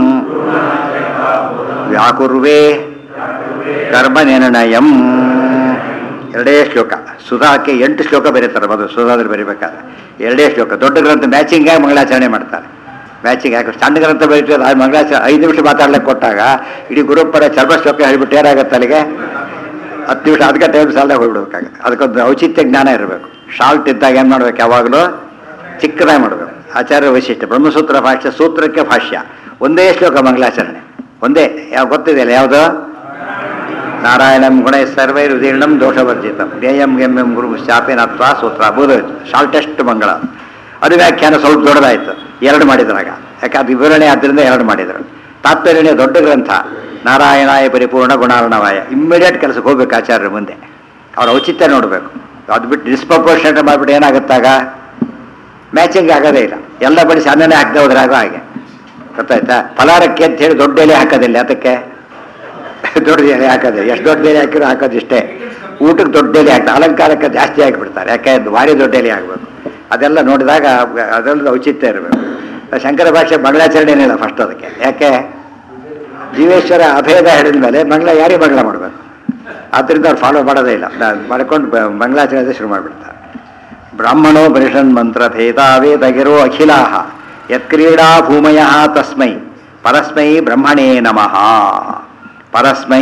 ವ್ಯಾಕುರ್ವೇ ಕರ್ಮ ನಿರ್ಣಯಂ ಎರಡೇ ಶ್ಲೋಕ ಸುಧಾಕ್ಕೆ ಎಂಟು ಶ್ಲೋಕ ಬರೀತಾರೆ ಮೊದಲು ಸುಧಾದ್ರೆ ಬರೀಬೇಕಾದ್ರೆ ಎರಡೇ ಶ್ಲೋಕ ದೊಡ್ಡ ಗ್ರಂಥ ಮ್ಯಾಚಿಂಗ್ ಆಗಿ ಮಂಗಳಾಚರಣೆ ಮಾಡ್ತಾರೆ ಮ್ಯಾಚಿಂಗ್ ಆಗಿ ಸಣ್ಣ ಗ್ರಂಥ ಬರೀತೀವಿ ಅದು ಮಂಗಳಾಚರಣೆ ಐದು ನಿಮಿಷ ಮಾತಾಡ್ಲಿಕ್ಕೆ ಕೊಟ್ಟಾಗ ಇಡೀ ಗುರುಪರ ಚರ್ಮ ಶ್ಲೋಕ ಹೇಳ್ಬಿಟ್ಟು ಏನಾಗುತ್ತೆ ಅಲ್ಲಿಗೆ ಹತ್ತು ನಿಮಿಷ ಅದಕ್ಕೆ ಟೈಮ್ ಸಾಲದಾಗ ಹೋಗ್ಬಿಡ್ಬೇಕಾಗುತ್ತೆ ಅದಕ್ಕೊಂದು ಔಚಿತ್ಯ ಜ್ಞಾನ ಇರಬೇಕು ಶಾಲ್ಟ್ ಇದ್ದಾಗ ಏನು ಮಾಡ್ಬೇಕು ಯಾವಾಗಲೂ ಚಿಕ್ಕದಾಗಿ ಮಾಡಬೇಕು ಆಚಾರ್ಯ ವೈಶಿಷ್ಟ್ಯ ಬ್ರಹ್ಮಸೂತ್ರ ಭಾಷ್ಯ ಸೂತ್ರಕ್ಕೆ ಭಾಷ್ಯ ಒಂದೇ ಶ್ಲೋಕ ಮಂಗಳಾಚರಣೆ ಒಂದೇ ಯಾವ ಗೊತ್ತಿದೆಯಲ್ಲ ಯಾವುದು ನಾರಾಯಣಂ ಗುಣ ಸರ್ವೈ ರುದೀರ್ಣಂ ದೋಷವರ್ಜಿತಂ ಧ್ಯೇಯಂ ಎಂ ಎಂ ಗುರು ಶಾಪೇನ ಅಥವಾ ಸೂತ್ರ ಬೋಧೋಯ್ತು ಶಾರ್ಟೆಸ್ಟ್ ಮಂಗಳ ಅದು ವ್ಯಾಖ್ಯಾನ ಸ್ವಲ್ಪ ದೊಡ್ಡದಾಯ್ತು ಎರಡು ಮಾಡಿದ್ರಾಗ ಯಾಕೆ ಅದು ವಿವರಣೆ ಆದ್ದರಿಂದ ಎರಡು ಮಾಡಿದ್ರು ತಾತ್ಪರ್ಯನೇ ದೊಡ್ಡ ಗ್ರಂಥ ನಾರಾಯಣಾಯ ಪರಿಪೂರ್ಣ ಗುಣಾರ್ಣವಾಯ ಇಮ್ಮಿಡಿಯೇಟ್ ಕೆಲಸಕ್ಕೆ ಹೋಗ್ಬೇಕು ಆಚಾರ್ಯರ ಮುಂದೆ ಅವ್ರ ಔಚಿತ್ಯ ನೋಡಬೇಕು ಅದು ಬಿಟ್ಟು ಡಿಸ್ಪ್ರಪೋರ್ಷನೇಟ್ ಮಾಡಿಬಿಟ್ಟು ಏನಾಗುತ್ತಾಗ ಮ್ಯಾಚಿಂಗ್ ಆಗೋದೇ ಇಲ್ಲ ಎಲ್ಲ ಬಡಿಸಿ ಅನ್ನನೇ ಹಾಕದೆ ಹೋದ್ರೆ ಆಗೋ ಹಾಗೆ ಗೊತ್ತಾಯ್ತಾ ಫಲಾರಕ್ಕೆ ಅಂತ ಹೇಳಿ ದೊಡ್ಡ ಎಲೆ ಹಾಕೋದಿಲ್ಲ ಅದಕ್ಕೆ ದೊಡ್ಡ ಎಲೆ ಹಾಕೋದಿಲ್ಲ ಎಷ್ಟು ದೊಡ್ಡ ಎಲೆ ಹಾಕಿರೋ ಹಾಕೋದು ಇಷ್ಟೇ ಊಟಕ್ಕೆ ದೊಡ್ಡ ಎಲೆ ಹಾಕ್ತಾರೆ ಅಲಂಕಾರಕ್ಕೆ ಜಾಸ್ತಿ ಹಾಕಿಬಿಡ್ತಾರೆ ಯಾಕೆ ಅದು ಭಾರಿ ದೊಡ್ಡ ಎಲೆ ಆಗಬೇಕು ಅದೆಲ್ಲ ನೋಡಿದಾಗ ಅದರಲ್ಲಿ ಔಚಿತ್ಯ ಇರಬೇಕು ಶಂಕರ ಭಾಷೆ ಮಂಗಳಾಚರಣೆ ಏನಿಲ್ಲ ಫಸ್ಟ್ ಅದಕ್ಕೆ ಯಾಕೆ ಜೀವೇಶ್ವರ ಅಭೇದ ಹೇಳಿದ ಮೇಲೆ ಮಂಗಳ ಯಾರಿಗೆ ಮಂಗಳ ಮಾಡಬೇಕು ಆದ್ದರಿಂದ ಅವ್ರು ಫಾಲೋ ಮಾಡೋದೇ ಇಲ್ಲ ನಾನ್ ಮಾಡ್ಕೊಂಡು ಬ- ಮಂಗಳಾಚರಣೆ ಶುರು ಮಾಡಿಬಿಡ್ತಾರೆ ಬ್ರಾಹ್ಮಣೋ ಪರಿಷನ್ ಮಂತ್ರ ಭೇದಾವೇದಗಿರೋ ಅಖಿಲಾ ಯತ್ಕ್ರೀಡಾ ಭೂಮಯ ತಸ್ಮೈ ಪರಸ್ಮೈ ಬ್ರಹ್ಮಣೇ ನಮಃ ಪರಸ್ಮೈ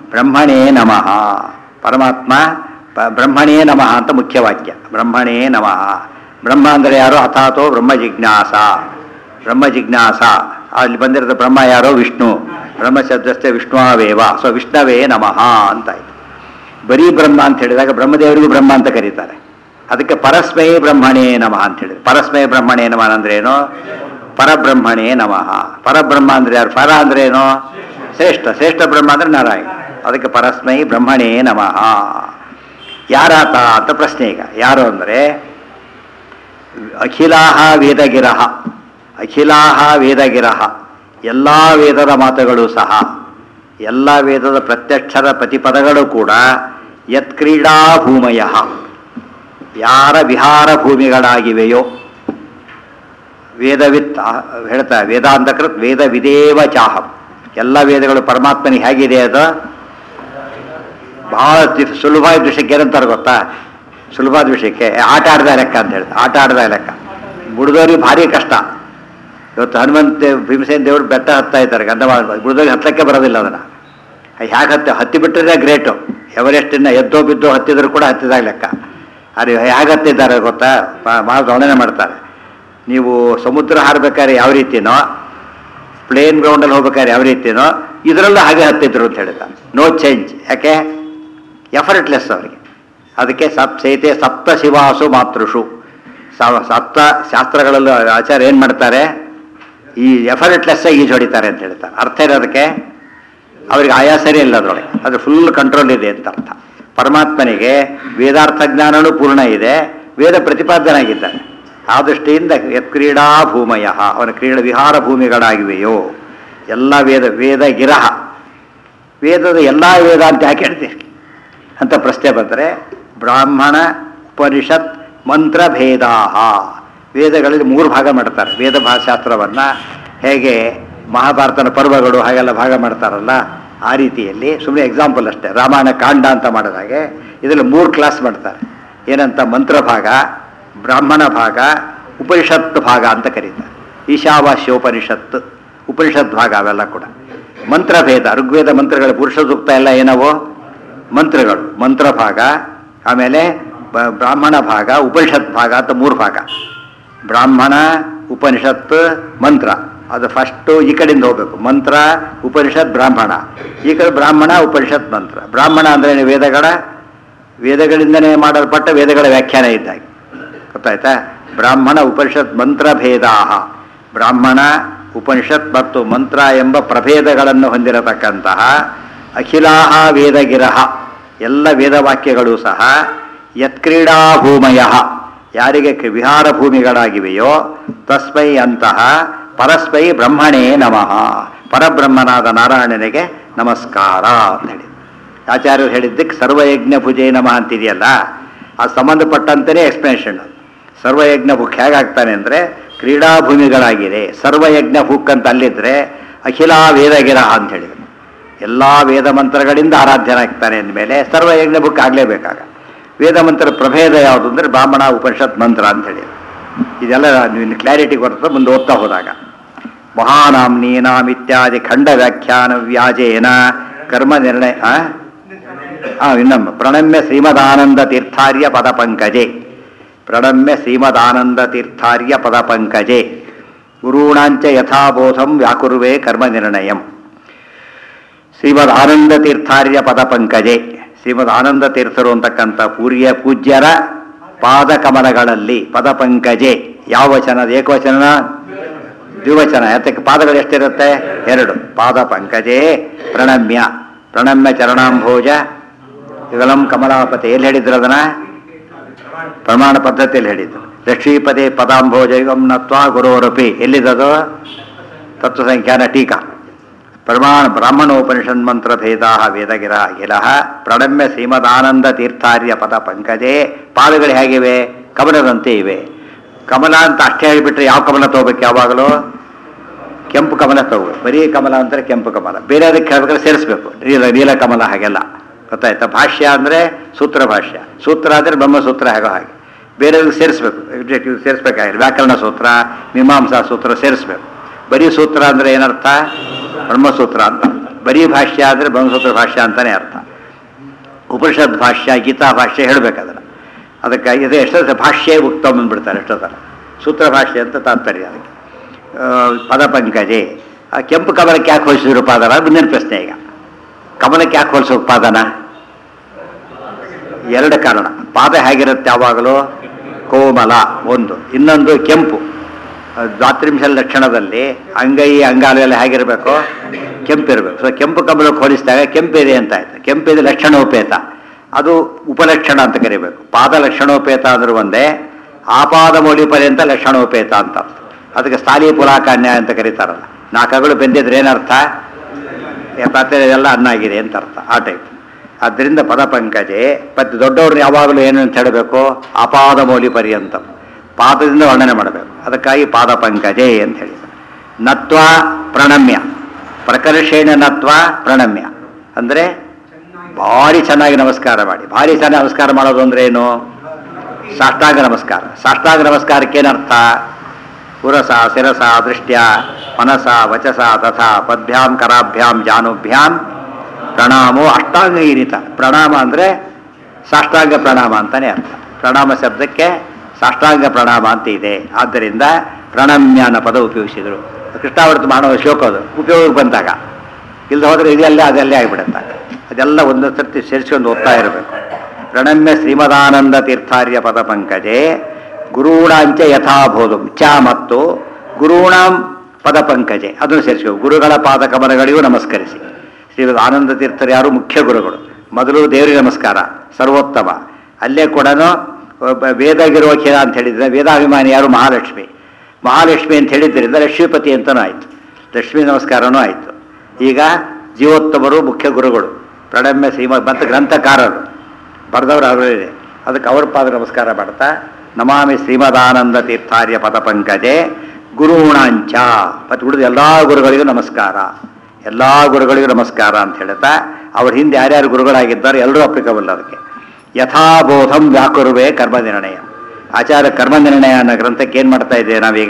ಬ್ರಹ್ಮಣೇ ನಮಃ ಪರಮಾತ್ಮ ಪ- ಬ್ರಹ್ಮಣೇ ನಮಃ ಅಂತ ಮುಖ್ಯ ವಾಕ್ಯ ಬ್ರಹ್ಮಣೇ ನಮಃ ಬ್ರಹ್ಮ ಅಂದರೆ ಯಾರು ಅಥಾತೋ ಬ್ರಹ್ಮ ಜಿಜ್ಞಾಸ ಬ್ರಹ್ಮ ಜಿಜ್ಞಾಸ ಅಲ್ಲಿ ಬಂದಿರೋದು ಬ್ರಹ್ಮ ಯಾರೋ ವಿಷ್ಣು ಬ್ರಹ್ಮ ಶಬ್ದಸ್ಥೆ ವಿಷ್ಣುವೇವ ಸೊ ವಿಷ್ಣವೇ ನಮಃ ಅಂತಾಯ್ತು ಬರೀ ಬ್ರಹ್ಮ ಅಂತ ಹೇಳಿದಾಗ ಬ್ರಹ್ಮದೇವರಿಗೂ ಬ್ರಹ್ಮ ಅಂತ ಕರೀತಾರೆ ಅದಕ್ಕೆ ಪರಸ್ಮೈ ಬ್ರಹ್ಮಣೇ ನಮಃ ಅಂತ ಹೇಳಿದ್ರು ಪರಸ್ಮೈ ಬ್ರಹ್ಮಣೇ ನಮಃ ಅಂದ್ರೆ ಏನು ಪರಬ್ರಹ್ಮಣೇ ನಮಃ ಪರಬ್ರಹ್ಮ ಅಂದ್ರೆ ಯಾರು ಪರ ಅಂದ್ರೆ ಏನು ಶ್ರೇಷ್ಠ ಶ್ರೇಷ್ಠ ಬ್ರಹ್ಮ ಅಂದ್ರೆ ನಾರಾಯಣ ಅದಕ್ಕೆ ಪರಸ್ಮೈ ಬ್ರಹ್ಮಣೇ ನಮಃ ಯಾರಾತ ಅಂತ ಪ್ರಶ್ನೆ ಈಗ ಯಾರು ಅಂದರೆ ಅಖಿಲಾಹ ವೇದಗಿರಹ ಅಖಿಲಾಹ ವೇದಗಿರಹ ಎಲ್ಲ ವೇದದ ಮಾತುಗಳು ಸಹ ಎಲ್ಲ ವೇದದ ಪ್ರತ್ಯಕ್ಷರ ಪ್ರತಿಪದಗಳು ಕೂಡ ಯತ್ಕ್ರೀಡಾ ಭೂಮಯ ಯಾರ ವಿಹಾರ ಭೂಮಿಗಳಾಗಿವೆಯೋ ವೇದವಿತ್ ಆ, ಹೇಳ್ತಾ ವೇದಾಂತಕೃತ್ ವೇದ ವಿದೇವ ಚಾಹಂ ಎಲ್ಲ ವೇದಗಳು ಪರಮಾತ್ಮನಿಗೆ ಹೇಗಿದೆ ಅದು ಬಹಳ ತಿ- ಸುಲಭವಾದ ವಿಷಯಕ್ಕೆ ಏನಂತಾರೆ ಗೊತ್ತಾ ಸುಲಭವಾದ ವಿಷಯಕ್ಕೆ ಆಟ ಆಡ್ದ ಲೆಕ್ಕ ಅಂತ ಹೇಳ್ತಾರೆ ಆಟ ಆಡ್ದ ಲೆಕ್ಕ ಬುಡದವ್ರಿಗೆ ಭಾರಿ ಕಷ್ಟ ಇವತ್ತು ಹನುಮಂತ ಭೀಮಸೇನ್ ದೇವರು ಬೆಟ್ಟ ಹತ್ತಾ ಇದ್ದಾರೆ ಗಂಧಮಾಲ ಬುಡದವ್ರಿಗೆ ಹತ್ತಕ್ಕೆ ಬರೋದಿಲ್ಲ ಅದನ್ನು ಹೇಗೆ ಹತ್ತಿ ಹತ್ತಿ ಬಿಟ್ಟರೆ ಗ್ರೇಟು ಎವರೆಸ್ಟಿನ ಎದ್ದೋ ಬಿದ್ದೋ ಹತ್ತಿದ್ರು ಕೂಡ ಹತ್ತಿದಾಗ ಲೆಕ್ಕ ಅದು ಹೇಗೆ ಹತ್ತಿದ್ದಾರೆ ಗೊತ್ತಾ ಬಾ- ಭಾಳ ಗಮನ ಮಾಡ್ತಾರೆ ನೀವು ಸಮುದ್ರ ಹಾರಬೇಕಾದ್ರೆ ಯಾವ ರೀತಿನೋ ಪ್ಲೇನ್ ಗ್ರೌಂಡಲ್ಲಿ ಹೋಗ್ಬೇಕಾದ್ರೆ ಯಾವ ರೀತಿನೋ ಇದರಲ್ಲೂ ಹಾಗೆ ಹತ್ತಿದ್ರು ಅಂತ ಹೇಳ್ತಾರೆ ನೋ ಚೇಂಜ್ ಯಾಕೆ ಎಫರ್ಟ್ಲೆಸ್ ಅವರಿಗೆ ಅದಕ್ಕೆ ಸಪ್ ಸೈತೆ ಸಪ್ತ ಶಿವಾಸು ಮಾತೃಷು ಸ- ಸಪ್ತ ಶಾಸ್ತ್ರಗಳಲ್ಲೂ ಆಚಾರ್ಯ ಏನು ಮಾಡ್ತಾರೆ ಈ ಎಫರ್ಟ್ಲೆಸ್ ಈಜು ಹೊಡಿತಾರೆ ಅಂತ ಹೇಳ್ತಾರೆ ಅರ್ಥ ಇರೋದಕ್ಕೆ ಅವ್ರಿಗೆ ಆಯಾಸನೇ ಇಲ್ಲ ಅದರೊಳಗೆ ಅದು ಫುಲ್ ಕಂಟ್ರೋಲ್ ಇದೆ ಅಂತ ಅರ್ಥ ಪರಮಾತ್ಮನಿಗೆ ವೇದಾರ್ಥ ಜ್ಞಾನನೂ ಪೂರ್ಣ ಇದೆ ವೇದ ಪ್ರತಿಪಾದನಾಗಿದ್ದಾನೆ ಆ ದೃಷ್ಟಿಯಿಂದ ಕ್ರೀಡಾ ಭೂಮಯ ಅವನ ಕ್ರೀಡಾ ವಿಹಾರ ಭೂಮಿಗಳಾಗಿವೆಯೋ ಎಲ್ಲ ವೇದ ವೇದ ಗಿರಹ ವೇದದ ಎಲ್ಲ ವೇದ ಅಂತ ಯಾಕೆ ಹೇಳ್ತೀವಿ ಅಂತ ಪ್ರಶ್ನೆ ಬಂದರೆ ಬ್ರಾಹ್ಮಣ ಉಪನಿಷತ್ ಮಂತ್ರಭೇದಾಹ ವೇದಗಳಲ್ಲಿ ಮೂರು ಭಾಗ ಮಾಡ್ತಾರೆ ವೇದ ಭಾಷಾಸ್ತ್ರವನ್ನು ಹೇಗೆ ಮಹಾಭಾರತನ ಪರ್ವಗಳು ಹಾಗೆಲ್ಲ ಭಾಗ ಮಾಡ್ತಾರಲ್ಲ ಆ ರೀತಿಯಲ್ಲಿ ಸುಮ್ಮನೆ ಎಕ್ಸಾಂಪಲ್ ಅಷ್ಟೇ ರಾಮಾಯಣ ಕಾಂಡ ಅಂತ ಮಾಡಿದಾಗೆ ಇದರಲ್ಲಿ ಮೂರು ಕ್ಲಾಸ್ ಮಾಡ್ತಾರೆ ಏನಂತ ಮಂತ್ರ ಭಾಗ ಬ್ರಾಹ್ಮಣ ಭಾಗ ಉಪನಿಷತ್ ಭಾಗ ಅಂತ ಕರೀತಾರೆ ಈಶಾವಾಸ್ಯೋಪನಿಷತ್ ಉಪನಿಷತ್ ಭಾಗ ಅವೆಲ್ಲ ಕೂಡ ಮಂತ್ರಭೇದ ಋಗ್ವೇದ ಮಂತ್ರಗಳ ಪುರುಷ ಸೂಕ್ತ ಎಲ್ಲ ಏನವೋ ಮಂತ್ರಗಳು ಮಂತ್ರ ಭಾಗ ಆಮೇಲೆ ಬ- ಬ್ರಾಹ್ಮಣ ಭಾಗ ಉಪನಿಷತ್ ಭಾಗ ಅಂತ ಮೂರು ಭಾಗ ಬ್ರಾಹ್ಮಣ ಉಪನಿಷತ್ ಮಂತ್ರ ಅದು ಫಸ್ಟು ಈ ಕಡೆಯಿಂದ ಹೋಗ್ಬೇಕು ಮಂತ್ರ ಉಪನಿಷತ್ ಬ್ರಾಹ್ಮಣ ಈ ಕಡೆ ಬ್ರಾಹ್ಮಣ ಉಪನಿಷತ್ ಮಂತ್ರ ಬ್ರಾಹ್ಮಣ ಅಂದರೆ ವೇದಗಳ ವೇದಗಳಿಂದನೇ ಮಾಡಲ್ಪಟ್ಟ ವೇದಗಳ ವ್ಯಾಖ್ಯಾನ ಇದ್ದಾಗೆ ಗೊತ್ತಾಯ್ತಾ ಬ್ರಾಹ್ಮಣ ಉಪನಿಷತ್ ಮಂತ್ರ ಭೇದಾಹ ಬ್ರಾಹ್ಮಣ ಉಪನಿಷತ್ ಮತ್ತು ಮಂತ್ರ ಎಂಬ ಪ್ರಭೇದಗಳನ್ನು ಹೊಂದಿರತಕ್ಕಂತಹ ಅಖಿಲಾಹ ವೇದಗಿರಹ ಎಲ್ಲ ವೇದವಾಕ್ಯಗಳು ಸಹ ಯತ್ಕ್ರೀಡಾ ಭೂಮಯ ಯಾರಿಗೆ ಕ- ವಿಹಾರ ಭೂಮಿಗಳಾಗಿವೆಯೋ ತಸ್ಮೈ ಅಂತಹ ಪರಸ್ಮೈ ಬ್ರಹ್ಮಣೇ ನಮಃ ಪರಬ್ರಹ್ಮನಾದ ನಾರಾಯಣನಿಗೆ ನಮಸ್ಕಾರ ಅಂತ ಹೇಳಿ ಆಚಾರ್ಯರು ಹೇಳಿದ್ದಕ್ಕೆ ಸರ್ವಯಜ್ಞ ಭುಜೇ ನಮಃ ಅಂತಿದೆಯಲ್ಲ ಅದು ಸಂಬಂಧಪಟ್ಟಂತೆಯೇ ಎಕ್ಸ್ಪ್ಲನೇಷನ್ ಸರ್ವಯಜ್ಞ ಭುಕ್ ಹೇಗಾಗ್ತಾನೆ ಅಂದರೆ ಕ್ರೀಡಾಭೂಮಿಗಳಾಗಿದೆ ಸರ್ವಯಜ್ಞ ಭುಕ್ ಅಂತ ಅಲ್ಲಿದ್ರೆ ಅಖಿಲ ವೇದಗಿರ ಅಂತ ಹೇಳಿದ್ರು ಎಲ್ಲ ವೇದ ಮಂತ್ರಗಳಿಂದ ಆರಾಧ್ಯನಾಗ್ತಾನೆ ಅಂದಮೇಲೆ ಸರ್ವಯಜ್ಞ ಭುಕ್ ಆಗಲೇಬೇಕಾಗ ವೇದ ಮಂತ್ರ ಪ್ರಭೇದ ಯಾವುದು ಅಂದರೆ ಬ್ರಾಹ್ಮಣ ಉಪನಿಷತ್ ಮಂತ್ರ ಅಂತ ಹೇಳಿ ಇದೆಲ್ಲ ನೀವು ಕ್ಲಾರಿಟಿ ಬರ್ತದೆ ಮುಂದೆ ಓದ್ತಾ ಹೋದಾಗ ಮಹಾನಾಮ್ನೀನಾಮ್ ಇತ್ಯಾದಿ ಖಂಡ ವ್ಯಾಖ್ಯಾನ ವ್ಯಾಜೇನ ಕರ್ಮ ನಿರ್ಣಯ ಆ? ಆ ಇನ್ನೊಮ್ಮೆ ಪ್ರಣಮ್ಯ ಶ್ರೀಮದಾನಂದ ತೀರ್ಥಾರ್ಯ ಪದ ಪಂಕಜೆ ಪ್ರಣಮ್ಯ ಶ್ರೀಮದಾನಂದ ತೀರ್ಥಾರ್ಯ ಪದ ಪಂಕಜೆ ಗುರುಣಾಂಚ ಯಥಾಬೋಧಂ ವ್ಯಾಕುರ್ವೇ ಕರ್ಮ ನಿರ್ಣಯಂ ಶ್ರೀಮದ್ ಆನಂದ ತೀರ್ಥಾರ್ಯ ಪದ ಪಂಕಜೆ ಶ್ರೀಮದ್ ಆನಂದ ತೀರ್ಥರು ಅಂತಕ್ಕಂಥ ಪೂರ್ಯ ಪೂಜ್ಯರ ಪಾದ ಕಮಲಗಳಲ್ಲಿ ಪದ ಪಂಕಜೆ ಯಾವ ವಚನ ಅದು ಏಕವಚನ ದ್ವಿವಚನ ಯಾತಕ್ಕೆ ಪಾದಗಳು ಎಷ್ಟಿರುತ್ತೆ ಎರಡು ಪಾದ ಪಂಕಜೇ ಪ್ರಣಮ್ಯ ಪ್ರಣಮ್ಯ ಚರಣಾಂಭೋಜ ಯುಗಲಂ ಕಮಲಾಪತಿ ಎಲ್ಲಿ ಹೇಳಿದ್ರು ಅದನ್ನ ಪ್ರಮಾಣ ಪದ್ಧತಿಯಲ್ಲಿ ಹೇಳಿದ್ರು ಲಕ್ಷ್ಮೀಪದೇ ಪದಾಂಭೋಜ ಯುಗಂ ನತ್ವಾ ಗುರೋರಪಿ ಎಲ್ಲಿದದು ತತ್ವಸಂಖ್ಯಾನ ಟೀಕಾ ಪ್ರಮಾಣ ಬ್ರಾಹ್ಮಣೋಪನಿಷನ್ ಮಂತ್ರ ಭೇದಾ ವೇದಗಿರ ಅಖಿಲ ಪ್ರಣಮ್ಯ ಶ್ರೀಮದಾನಂದ ತೀರ್ಥಾರ್ಯ ಪದ ಪಂಕಜೆ ಪಾದಗಳು ಹೇಗಿವೆ ಕಮಲದಂತೆ ಇವೆ ಕಮಲ ಅಂತ ಅಷ್ಟೇ ಹೇಳಿಬಿಟ್ರೆ ಯಾವ ಕಮಲ ತಗೋಬೇಕು ಯಾವಾಗಲೂ ಕೆಂಪು ಕಮಲ ತಗೋಬೇಕು ಬರೀ ಕಮಲ ಅಂದರೆ ಕೆಂಪು ಕಮಲ ಬೇರೆ ಅದಕ್ಕೆ ಹೇಳ್ಬೇಕಾದ್ರೆ ಸೇರಿಸ್ಬೇಕು ನೀಲ ನೀಲ ಕಮಲ ಹಾಗೆಲ್ಲ ಗೊತ್ತಾಯ್ತಾ ಭಾಷ್ಯ ಅಂದರೆ ಸೂತ್ರ ಭಾಷ್ಯ ಸೂತ್ರ ಅಂದರೆ ಬ್ರಹ್ಮಸೂತ್ರ ಹೇಗೋ ಹಾಗೆ ಬೇರೆ ಸೇರಿಸ್ಬೇಕು ಎಬ್ಜೆಕ್ಟಿವ್ ಸೇರಿಸ್ಬೇಕಾಗಿಲ್ಲ ವ್ಯಾಕರಣ ಸೂತ್ರ ಮೀಮಾಂಸಾ ಸೂತ್ರ ಸೇರಿಸ್ಬೇಕು ಬರೀ ಸೂತ್ರ ಅಂದರೆ ಏನರ್ಥ ಬ್ರಹ್ಮಸೂತ್ರ ಅಂತ ಬರೀ ಭಾಷ್ಯ ಅಂದರೆ ಬ್ರಹ್ಮಸೂತ್ರ ಭಾಷ್ಯ ಅಂತಲೇ ಅರ್ಥ ಉಪನಿಷತ್ ಭಾಷ್ಯ ಗೀತಾ ಭಾಷ್ಯ ಹೇಳಬೇಕಾದ್ರೆ ಅದಕ್ಕಾಗಿ ಇದು ಎಷ್ಟೋ ಸಲ ಭಾಷ್ಯ ಉಕ್ತಮ್ ಅಂದ್ಬಿಡ್ತಾರೆ ಎಷ್ಟೋ ಸಲ ಸೂತ್ರ ಭಾಷ್ಯ ಅಂತ ತಾತ್ಪರ್ಯ ಅದಕ್ಕೆ ಆ, ಪದ ಪಂಕಜೆ ಆ ಕೆಂಪು ಕಮಲಕ್ಕೆ ಯಾಕೆ ಹೋಲಿಸಿದ್ರು ಪಾದನ ಮುಂದಿನ ಪ್ರಶ್ನೆ ಈಗ ಕಮಲಕ್ಕೆ ಯಾಕೆ ಹೋಲಿಸೋ ಪಾದನ ಎರಡು ಕಾರಣ ಪಾದ ಹೇಗಿರುತ್ತೆ ಯಾವಾಗಲೂ ಕೋಮಲ ಒಂದು ಇನ್ನೊಂದು ಕೆಂಪು ದ್ವಾತ್ರಿಂಶ ಲಕ್ಷಣದಲ್ಲಿ ಅಂಗೈ ಅಂಗಾಲು ಎಲ್ಲ ಹೇಗಿರಬೇಕು ಕೆಂಪಿರಬೇಕು ಸೊ ಕೆಂಪು ಕಮಲಕ್ಕೆ ಹೋಲಿಸಿದಾಗ ಕೆಂಪಿದೆ ಅಂತ ಆಯ್ತು ಕೆಂಪಿದೆ ಲಕ್ಷಣೋಪೇತ ಅದು ಉಪಲಕ್ಷಣ ಅಂತ ಕರಿಬೇಕು ಪಾದ ಲಕ್ಷಣೋಪೇತ ಅಂದ್ರೂ ಒಂದೇ ಆಪಾದ ಮೌಲಿ ಪರ್ಯಂತ ಲಕ್ಷಣೋಪೇತ ಅಂತ ಅರ್ಥ. ಅದಕ್ಕೆ ಸ್ಥಾಲಿ ಪುಲಾಕಾನ್ಯ ಅಂತ ಕರೀತಾರಲ್ಲ ನಾಲ್ಕಗಳು ಬೆಂದಿದ್ರೆ ಏನರ್ಥ ಪಾತ್ರೆ ಎಲ್ಲ ಅನ್ನಾಗಿದೆ ಅಂತ ಅರ್ಥ ಆ ಟೈಪ್ ಆದ್ದರಿಂದ ಪದ ಪಂಕಜೆ ಮತ್ತು ದೊಡ್ಡವ್ರನ್ನ ಯಾವಾಗಲೂ ಏನು ಅಂತ ಹೇಳಬೇಕು ಅಪಾದ ಮೌಲಿ ಪರ್ಯಂತ ಪಾದದಿಂದ ವರ್ಣನೆ ಮಾಡಬೇಕು ಅದಕ್ಕಾಗಿ ಪಾದ ಪಂಕಜೆ ಅಂತ ಹೇಳಿದರು ನತ್ವ ಪ್ರಣಮ್ಯ ಪ್ರಕರ್ಷೇಣ ನತ್ವ ಪ್ರಣಮ್ಯ ಅಂದರೆ ಭಾರಿ ಚೆನ್ನಾಗಿ ನಮಸ್ಕಾರ ಮಾಡಿ ಭಾರಿ ಚೆನ್ನಾಗಿ ನಮಸ್ಕಾರ ಮಾಡೋದು ಅಂದ್ರೆ ಏನು ಸಾಷ್ಟಾಂಗ ನಮಸ್ಕಾರ ಸಾಷ್ಟಾಂಗ ನಮಸ್ಕಾರಕ್ಕೆ ಏನರ್ಥ ಪುರಸ ಶಿರಸ ದೃಷ್ಟ್ಯ ಮನಸ ವಚಸ ತಥಾ ಪದ್ಭ್ಯಾಂ ಕರಾಭ್ಯಾಂ ಜಾನುಭ್ಯಾಂ ಪ್ರಣಾಮೋ ಅಷ್ಟಾಂಗ ಈರಿತ ಪ್ರಣಾಮ ಅಂದರೆ ಸಾಷ್ಟಾಂಗ ಪ್ರಣಾಮ ಅಂತಾನೆ ಅರ್ಥ ಪ್ರಣಾಮ ಶಬ್ದಕ್ಕೆ ಸಾಷ್ಟಾಂಗ ಪ್ರಣಾಮ ಅಂತ ಇದೆ ಆದ್ದರಿಂದ ಪ್ರಣಮ್ಯ ಅನ್ನೋ ಪದ ಉಪಯೋಗಿಸಿದರು ಕೃಷ್ಣಾವೃತ ಮಾಡುವ ಶ್ಲೋಕ ಅದು ಉಪಯೋಗಕ್ಕೆ ಬಂದಾಗ ಇಲ್ಲದೆ ಹೋದರೆ ಇದೆಲ್ಲ ಅದೆಲ್ಲೇ ಆಗಿಬಿಡುತ್ತೆ ಅದೆಲ್ಲ ಒಂದೊಂದು ಸರ್ತಿ ಸೇರಿಸ್ಕೊಂಡು ಓದ್ತಾ ಇರಬೇಕು ಪ್ರಣಮ್ಯ ಶ್ರೀಮದಾನಂದ ತೀರ್ಥಾರ್ಯ ಪದ ಪಂಕಜೆ ಗುರುಣಾಂಚ ಯಥಾಬೋಧು ಚ ಮತ್ತು ಗುರುಣಾಂ ಪದ ಪಂಕಜೆ ಅದನ್ನು ಸೇರಿಸ್ಬೇಕು ಗುರುಗಳ ಪಾದ ಕಮಲಗಳಿಗೂ ನಮಸ್ಕರಿಸಿ ಶ್ರೀಮದ್ ಆನಂದ ತೀರ್ಥರು ಯಾರು ಮುಖ್ಯ ಗುರುಗಳು ಮೊದಲು ದೇವರಿಗೆ ನಮಸ್ಕಾರ ಸರ್ವೋತ್ತಮ ಅಲ್ಲೇ ಕೂಡ ವೇದಗಿರೋಖಿಲ ಅಂತ ಹೇಳಿದ್ರೆ ವೇದಾಭಿಮಾನಿ ಯಾರು ಮಹಾಲಕ್ಷ್ಮಿ ಮಹಾಲಕ್ಷ್ಮಿ ಅಂತ ಹೇಳಿದ್ದರಿಂದ ಲಕ್ಷ್ಮೀಪತಿ ಅಂತಲೂ ಆಯಿತು ಲಕ್ಷ್ಮೀ ನಮಸ್ಕಾರನೂ ಆಯಿತು ಈಗ ಜೀವೋತ್ತಮರು ಮುಖ್ಯ ಗುರುಗಳು ಪ್ರಣಮ್ಯ ಶ್ರೀಮದ್ ಮತ್ತು ಗ್ರಂಥಕಾರರು ಬರೆದವರು ಅವರಿದೆ ಅದಕ್ಕೆ ಅವ್ರ ಪಾದ ನಮಸ್ಕಾರ ಮಾಡ್ತಾ ನಮಾಮಿ ಶ್ರೀಮದಾನಂದ ತೀರ್ಥಾರ್ಯ ಪದ ಪಂಕಜೆ ಗುರುಣಾಂಚ ಮತ್ತು ಉಳಿದ ಎಲ್ಲ ಗುರುಗಳಿಗೂ ನಮಸ್ಕಾರ ಎಲ್ಲ ಗುರುಗಳಿಗೂ ನಮಸ್ಕಾರ ಅಂತ ಹೇಳ್ತಾ ಅವ್ರ ಹಿಂದೆ ಯಾರ್ಯಾರು ಗುರುಗಳಾಗಿದ್ದಾರೆ ಎಲ್ಲರೂ ಅಪ್ಲಿಕಬಲ್ ಅದಕ್ಕೆ ಯಥಾಬೋಧಂ ವ್ಯಾಕುರುವೆ ಕರ್ಮ ನಿರ್ಣಯ ಆಚಾರ ಕರ್ಮ ನಿರ್ಣಯ ಅನ್ನೋ ಗ್ರಂಥಕ್ಕೆ ಏನು ಮಾಡ್ತಾ ಇದ್ದೇವೆ ನಾವೀಗ